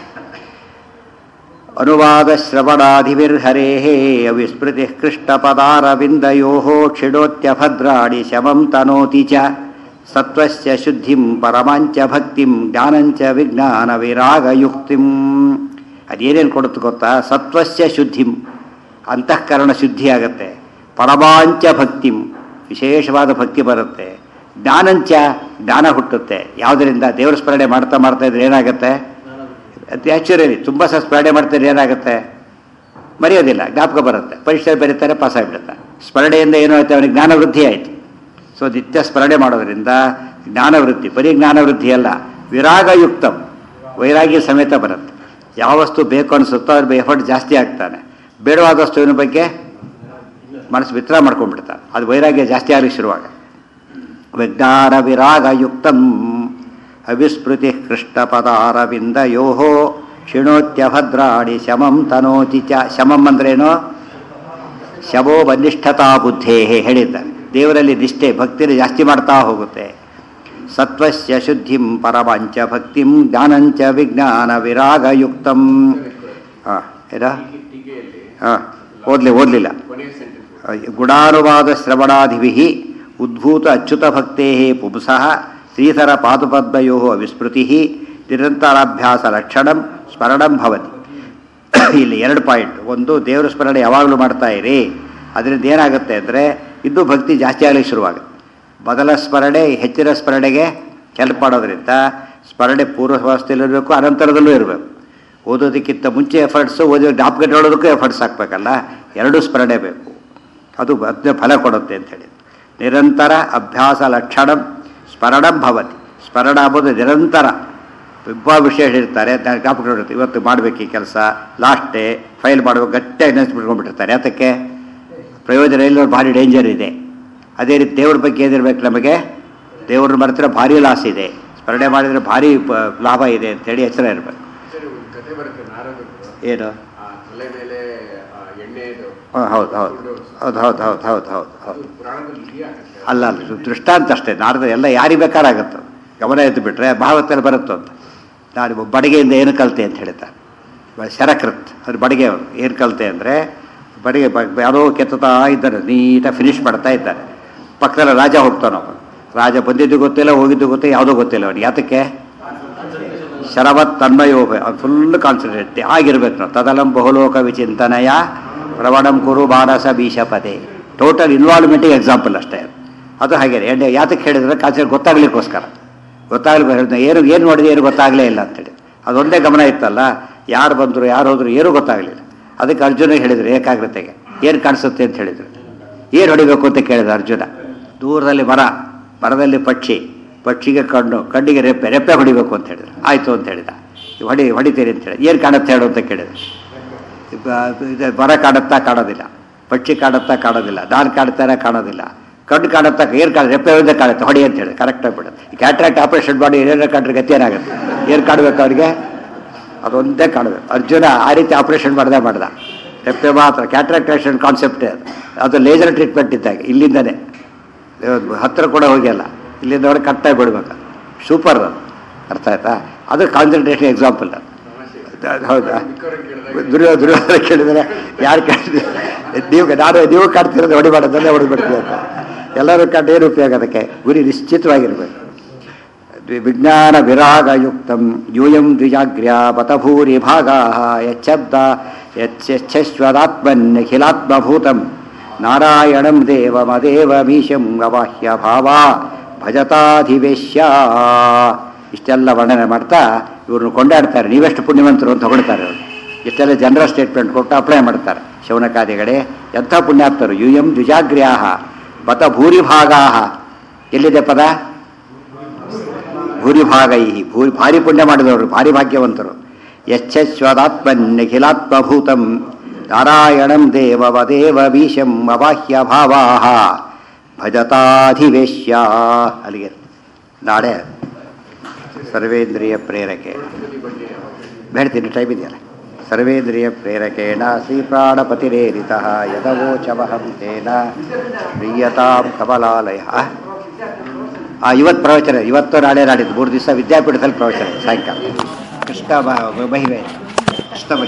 ಅನುವಾದ ಶ್ರವಣಾಧಿವಿರ್ಹರೇ ಅವಿಸ್ಮೃತಿ ಕೃಷ್ಣಪದಾರವಿಂದಯೋ ಕ್ಷಿಡೋತ್ಯಭದ್ರಾಣಿ ಶಮಂ ತನೋತಿ ಚ ಸತ್ವಸ್ಯ ಶುದ್ಧಿಂ ಪರಮಾಂಚ ಭಕ್ತಿಂ ಜ್ಞಾನಂಚ ವಿಜ್ಞಾನ ವಿರಾಗಯುಕ್ತಿಂ ಅದೇನೇನು ಕೊಡುತ್ತೆ ಗೊತ್ತಾ ಸತ್ವಸ್ಯ ಶುದ್ಧಿಂ ಅಂತಃಕರಣ ಶುದ್ಧಿ ಆಗತ್ತೆ ಪರಮಾಂಚ ಭಕ್ತಿಂ ವಿಶೇಷವಾದ ಭಕ್ತಿ ಬರುತ್ತೆ ಜ್ಞಾನಂಚ ಜ್ಞಾನ ಹುಟ್ಟುತ್ತೆ ಯಾವುದರಿಂದ ದೇವರ ಸ್ಮರಣೆ ಮಾಡ್ತಾ ಮಾಡ್ತಾ ಇದ್ರೆ ಏನಾಗುತ್ತೆ ನ್ಯಾಚುರಲಿ ತುಂಬ ಸಹ ಸ್ಮರಣೆ ಮಾಡ್ತಾರೆ ಏನಾಗುತ್ತೆ ಮರೆಯೋದಿಲ್ಲ ಜ್ಞಾಪಕ ಬರುತ್ತೆ ಪರೀಕ್ಷೆ ಬರೀತಾರೆ ಪಾಸ್ ಆಗಿಬಿಡುತ್ತೆ ಸ್ಮರಣೆಯಿಂದ ಏನು ಆಯ್ತು ಅವನಿಗೆ ಜ್ಞಾನ ವೃದ್ಧಿ ಆಯಿತು ಸೊ ನಿತ್ಯ ಸ್ಮರಣೆ ಮಾಡೋದ್ರಿಂದ ಜ್ಞಾನ ವೃದ್ಧಿ ಬರೀ ಜ್ಞಾನ ವೃದ್ಧಿ ಅಲ್ಲ ವಿರಾಗಯುಕ್ತಂ ವೈರಾಗ್ಯ ಸಮೇತ ಬರುತ್ತೆ ಯಾವ ವಸ್ತು ಬೇಕು ಅನಿಸುತ್ತೋ ಅದ್ರ ಎಫರ್ಟ್ ಜಾಸ್ತಿ ಆಗ್ತಾನೆ ಬೇಡವಾದ ವಸ್ತುವಿನ ಬಗ್ಗೆ ಮನಸ್ಸು ವಿತ್ರ ಮಾಡ್ಕೊಂಡ್ಬಿಡ್ತಾನೆ ಅದು ವೈರಾಗ್ಯ ಜಾಸ್ತಿ ಆಗಲಿಕ್ಕೆ ಶುರುವಾಗ ವಿಜ್ಞಾನ ವಿರಾಗಯುಕ್ತಂ ಅವಿಸ್ಮೃತಿ ಕೃಷ್ಣಪದಾರವಿಂದಯೋ ಶಿಣೋತ್ಯಭದ್ರಾಣಿ ಶಮಂ ತನೋತಿ ಚ ಶಮಂ ಅಂದ್ರೇನು ಶಮೋ ಬಲಿಷ್ಠತಾ ಬುದ್ಧೇ ಹೇಳಿದ್ದಾರೆ ದೇವರಲ್ಲಿ ನಿಷ್ಠೆ ಭಕ್ತಿನ ಜಾಸ್ತಿ ಮಾಡ್ತಾ ಹೋಗುತ್ತೆ ಸತ್ವಸ್ಯ ಶುದ್ಧಿಂ ಪರಮಾಂಚ ಭಕ್ತಿಂ ಜ್ಞಾನಂಚ ವಿಜ್ಞಾನ ವಿರಾಗಯುಕ್ತಂ ಹಾಂ ಏನ ಟೀಕೆಯಲ್ಲಿ ಹಾಂ ಓದ್ಲಿ ಓದಲಿಲ್ಲ ಕೊನೆಯ ಸೆಂಟೆನ್ಸ್ ಗುಣಾನುವಾದ ಶ್ರವಣಾದಿಭಿ ಉದ್ಭೂತ ಅಚ್ಯುತ ಭಕ್ತೇ ಪುಂಸಃ ಶ್ರೀಧರ ಪಾದುಪದ್ಮಯೋ ವಿಸ್ಮೃತಿ ನಿರಂತರಾಭ್ಯಾಸ ಲಕ್ಷಣಂ ಸ್ಮರಣಂ ಭವತಿ ಇಲ್ಲಿ ಎರಡು ಪಾಯಿಂಟ್ ಒಂದು ದೇವರ ಸ್ಮರಣೆ ಯಾವಾಗಲೂ ಮಾಡ್ತಾ ಇರಿ ಅದರಿಂದ ಏನಾಗುತ್ತೆ ಅಂದರೆ ಇನ್ನೂ ಭಕ್ತಿ ಜಾಸ್ತಿ ಆಗಲಿಕ್ಕೆ ಶುರುವಾಗುತ್ತೆ ಮೊದಲ ಸ್ಮರಣೆ ಹೆಚ್ಚಿನ ಸ್ಮರಣೆಗೆ ಹೆಲ್ಪ್ ಮಾಡೋದ್ರಿಂದ ಸ್ಮರಣೆ ಪೂರ್ವಾವಸ್ಥೆಯಲ್ಲಿರಬೇಕು ಅನಂತರದಲ್ಲೂ ಇರಬೇಕು ಓದೋದಕ್ಕಿಂತ ಮುಂಚೆ ಎಫರ್ಟ್ಸು ಓದೋ ಜ್ಞಾಪಕ ಇಟ್ಕೊಳ್ಳೋದಕ್ಕೂ ಎಫರ್ಟ್ಸ್ ಹಾಕ್ಬೇಕಲ್ಲ ಎರಡೂ ಸ್ಮರಣೆ ಬೇಕು ಅದು ಅದ್ನ ಫಲ ಕೊಡುತ್ತೆ ಅಂತೇಳಿ ನಿರಂತರ ಅಭ್ಯಾಸ ಲಕ್ಷಣಂ ಸ್ಮರಣಂ ಭವತಿ ಸ್ಮರಣ ಅಂಬುದು ನಿರಂತರ ತುಂಬ ವಿಷಯ ಹೇಳಿರ್ತಾರೆ ನಾನು ಜ್ಞಾಪಕ ಇರುತ್ತೆ ಇವತ್ತು ಮಾಡಬೇಕು ಈ ಕೆಲಸ ಲಾಸ್ಟ್ ಡೇ ಫೈಲ್ ಮಾಡಬೇಕು ಗಟ್ಟಿಯಾಗಿ ನೆನೆಸ್ಬಿಟ್ಕೊಂಡ್ಬಿಟ್ಟಿರ್ತಾರೆ ಯಾತಕ್ಕೆ ಪ್ರಯೋಜನ ಇಲ್ಲ ಭಾರಿ ಡೇಂಜರ್ ಇದೆ ಅದೇ ರೀತಿ ದೇವ್ರ ಬಗ್ಗೆ ಏನಿರ್ಬೇಕು ನಮಗೆ ದೇವ್ರ ಮರೆತಿರೋ ಭಾರಿ ಲಾಸ್ ಇದೆ ಸ್ಮರಣೆ ಮಾಡಿದರೆ ಭಾರಿ ಪ- ಲಾಭ ಇದೆ ಅಂತೇಳಿ ಎಚ್ಚರ ಇರಬೇಕು ಸರಿ ಒಂದು ಕತೆ ಬರುತ್ತೆ ನಾರದದ್ದು ಏನು ಆ ತಲೆ ಮೇಲೆ ಆ ಎಣ್ಣೆದು ಹಾಂ ಹೌದು ಹೌದು ಹೌದು ಹೌದು ಹೌದು ಹೌದು ಹೌದು ಹೌದು ಅದು ಪುರಾಣದಲ್ಲಿ ಇದೆಯಾ ಕಥೆ? ಅಲ್ಲ ಅಲ್ಲ ದೃಷ್ಟಾಂತ ಅಷ್ಟೇ ನಾಡ್ದು ಎಲ್ಲ ಯಾರಿಗೆ ಬೇಕಾರಾಗುತ್ತೆ ಗಮನ ಎದ್ದು ಬಿಟ್ರೆ ಭಾಗವತಲ್ಲಿ ಬರುತ್ತೋ ಅಂತ ನಾನು ಬಡಿಗೆಯಿಂದ ಏನು ಕಲಿತೆ ಅಂತ ಹೇಳ್ತಾರೆ ಬ- ಶರಕೃತ್ ಅದು ಬಡಿಗೆ ಅವರು ಏನು ಕಲಿತೆ ಅಂದರೆ ಬಡಿಗೆ ಬ- ಯಾರೋ ಕೆತ್ತುತ್ತಾ ಇದ್ದಾರೆ ನೀಟಾಗಿ ಫಿನಿಶ್ ಮಾಡ್ತಾ ಇದ್ದಾರೆ ಪಕ್ಕದಲ್ಲಿ ರಾಜ ಹೋಗ್ತಾನವ ರಾಜ ಬಂದಿದ್ದು ಗೊತ್ತಿಲ್ಲ ಹೋಗಿದ್ದು ಗೊತ್ತಿಲ್ಲ ಯಾವುದೂ ಗೊತ್ತಿಲ್ಲ ಅವನಿಗೆ ಯಾತಕ್ಕೆ ಶರವತ್ ತನ್ಮಯೋ ಫುಲ್ ಕಾನ್ಸಂಟ್ರೇಟ್ ಆಗಿರ್ಬೇಕು ನಾವು ತದಲಂ ಬಹುಲೋಕ ವಿಚಿಂತನಯ ಪ್ರವಣಂ ಕುರು ಬಾಣಸ ಬೀಷಪದೆ ಟೋಟಲ್ ಇನ್ವಾಲ್ವ್ಮೆಂಟಿಗೆ ಎಕ್ಸಾಂಪಲ್ ಅಷ್ಟೇ ಅದು. ಅದು ಹಾಗೆ ಎಣ್ಣೆ ಯಾತಕ್ಕೆ ಹೇಳಿದ್ರೆ ಕಾನ್ಸೆಪ್ಟ್ ಗೊತ್ತಾಗ್ಲಿಕ್ಕೋಸ್ಕರ ಗೊತ್ತಾಗ್ಲಿಕ್ಕೆ ಹೇಳಿದ್ರೆ ಏನು ಏನು ನೋಡಿದೆ ಏನು ಗೊತ್ತಾಗಲೇ ಇಲ್ಲ ಅಂತೇಳಿ ಅದೊಂದೇ ಗಮನ ಇತ್ತಲ್ಲ ಯಾರು ಬಂದರು ಯಾರು ಹೋದ್ರು ಏನೂ ಗೊತ್ತಾಗಲಿಲ್ಲ ಅದಕ್ಕೆ ಅರ್ಜುನ ಹೇಳಿದ್ರು ಏಕಾಗ್ರತೆಗೆ ಏನು ಕಾಣಿಸುತ್ತೆ ಅಂತ ಹೇಳಿದ್ರು ಏನು ಹೊಡಿಬೇಕು ಅಂತ ಕೇಳಿದ ಅರ್ಜುನ ದೂರದಲ್ಲಿ ಮರ ಮರದಲ್ಲಿ ಪಕ್ಷಿ ಪಕ್ಷಿಗೆ ಕಣ್ಣು ಕಣ್ಣಿಗೆ ರೆಪ್ಪೆ ರೆಪ್ಪೆ ಹೊಡಿಬೇಕು ಅಂತ ಹೇಳಿದ್ರು ಆಯಿತು ಅಂತ ಹೇಳಿದ ಹೊಡಿ ಹೊಡಿತೀರಿ ಅಂತೇಳಿ ಏನು ಕಾಣುತ್ತೆ ಹೇಳು ಅಂತ ಕೇಳಿದೆ ಬ- ಇದು ಮರ ಕಾಡುತ್ತಾ ಕಾಣೋದಿಲ್ಲ ಪಕ್ಷಿ ಕಾಡುತ್ತಾ ಕಾಣೋದಿಲ್ಲ ನಾನು ಕಾಡ್ತಾನೆ ಕಾಣೋದಿಲ್ಲ ಕಣ್ಣು ಕಾಡುತ್ತಾ ಏನು ಕಾಣ ರೆಪ್ಪೆ ಕಾಣುತ್ತೆ ಹೊಡಿ ಅಂತ ಹೇಳಿ ಕರೆಕ್ಟಾಗಿ ಬಿಡುತ್ತೆ ಕ್ಯಾಟ್ರಾಕ್ಟ್ ಆಪರೇಷನ್ ಮಾಡಿ ಏನೇನೋ ಕಂಡ್ರೆ ಗತಿ ಏನಾಗುತ್ತೆ ಏನು ಕಾಣಬೇಕು ಅವ್ರಿಗೆ ಅದೊಂದೇ ಕಾಣಬೇಕು ಅರ್ಜುನ ಆ ರೀತಿ ಆಪರೇಷನ್ ಮಾಡ್ದೆ ಮಾಡ್ದ ರೆಪ್ಪೆ ಮಾತ್ರ ಕ್ಯಾಟ್ರಾಕ್ಟೇಷನ್ ಕಾನ್ಸೆಪ್ಟೇ ಅದು ಅದು ಲೇಸರ್ ಟ್ರೀಟ್ಮೆಂಟ್ ಇದ್ದಾಗ ಇಲ್ಲಿಂದನೇ ಇವಾಗ ಹತ್ತಿರ ಕೂಡ ಹೋಗಿಲ್ಲ ಇಲ್ಲಿಂದ ಹೊರಗೆ ಕಟ್ಟಾಗಿ ಬಿಡ್ಬೇಕು ಸೂಪರ್ ಅದು ಅರ್ಥ ಆಯ್ತಾ ಅದು ಕಾನ್ಸಂಟ್ರೇಷನ್ ಎಕ್ಸಾಂಪಲ್ ಅದು ಅದು ಹೌದಾ ದುರ್ಯೋ ದುರ್ಯೋಧನ ಕೇಳಿದರೆ ಯಾರು ಕೇಳಿದ್ರೆ ನೀವು ನಾನು ನೀವು ಕಾಡ್ತಿರೋದು ಹೊಡಿ ಮಾಡೋದನ್ನೇ ಹೊಡೆದ್ಬಿಡ್ತೀವಿ ಅಂತ ಎಲ್ಲರೂ ಕಂಡು ಏನು ಉಪಯೋಗ ಅದಕ್ಕೆ ಗುರಿ ನಿಶ್ಚಿತವಾಗಿರ್ಬೇಕು ದ್ವಿ- ವಿಜ್ಞಾನ ವಿರಾಗಯುಕ್ತಂ ಯೂಯಂ ದ್ವಿಜಾಗ್ರ್ಯ ಬತಭೂರಿ ಭಾಗಾ ಯಚ್ಛಬ್ದ ಯಚ್ಛಶ್ವದಾತ್ಮನ್ನಿಖಿಲಾತ್ಮಭೂತಂ ನಾರಾಯಣಂ ದೇವಮದೇವಮೀಶಂ ಅವಾಹ್ಯ ಭಾವ ಭಜತಾಧಿವೇಶ್ಯ ಇಷ್ಟೆಲ್ಲ ವರ್ಣನೆ ಮಾಡ್ತಾ ಇವ್ರನ್ನ ಕೊಂಡಾಡ್ತಾರೆ ನೀವೆಷ್ಟು ಪುಣ್ಯವಂತರು ಅಂತ ಹೊಗಳ್ತಾರೆ ಅವರು ಇಷ್ಟೆಲ್ಲ ಜನರಲ್ ಸ್ಟೇಟ್ಮೆಂಟ್ ಕೊಟ್ಟು ಅಪ್ಲೈ ಮಾಡ್ತಾರೆ ಶೌನಕಾದಿಗಳೇ ಎಂಥ ಪುಣ್ಯಾಪ್ತರು ಯು ಎಂ ದ್ವಿಜಾಗ್ರ್ಯಾಹ ಬತ ಭೂರಿಭಾಗಾ ಎಲ್ಲಿದೆ ಪದ ಭೂರಿಭಾಗೈ ಭೂರಿ ಭಾರಿ ಪುಣ್ಯ ಮಾಡಿದವರು ಭಾರಿ ಭಾಗ್ಯವಂತರು ಯಶ್ವದಾತ್ಮನ್ನಿಖಿಲಾತ್ಮಭೂತಂ ನಾರಾಯಣಂ ದೇವವದೇವ ಭೀಷಂ ಅವಾಹ್ಯ ಭಾವಾ ಭಜತಾಧಿವೇಶ್ಯ ಅಲ್ಲಿಗೆ ನಾಳೆ ಸರ್ವೇಂದ್ರಿಯ ಪ್ರೇರಕೆ ಹೇಳ್ತೀನಿ ಟೈಮ್ ಇದೆಯಲ್ಲ ಸರ್ವೇಂದ್ರಿಯ ಪ್ರೇರಕೇಣ ಶ್ರೀಪ್ರಾಣಪತಿರೇರಿತ ಯದವೋಚವಹಂ ತೇನ ಪ್ರೀಯತಾಂ ಕಮಲಾಲಯ ಆ ಇವತ್ತು ಪ್ರವಚನ ಇವತ್ತು ನಾಳೆ ನಾಡಿದ್ದು ಮೂರು ದಿವಸ ವಿದ್ಯಾಪೀಠದಲ್ಲಿ ಪ್ರವಚನ ಸಾಯಂಕಾಲ ಕೃಷ್ಣ ಮ- ಮಹಿಮೆ ಕೃಷ್ಣ ಮಹಿಮೆ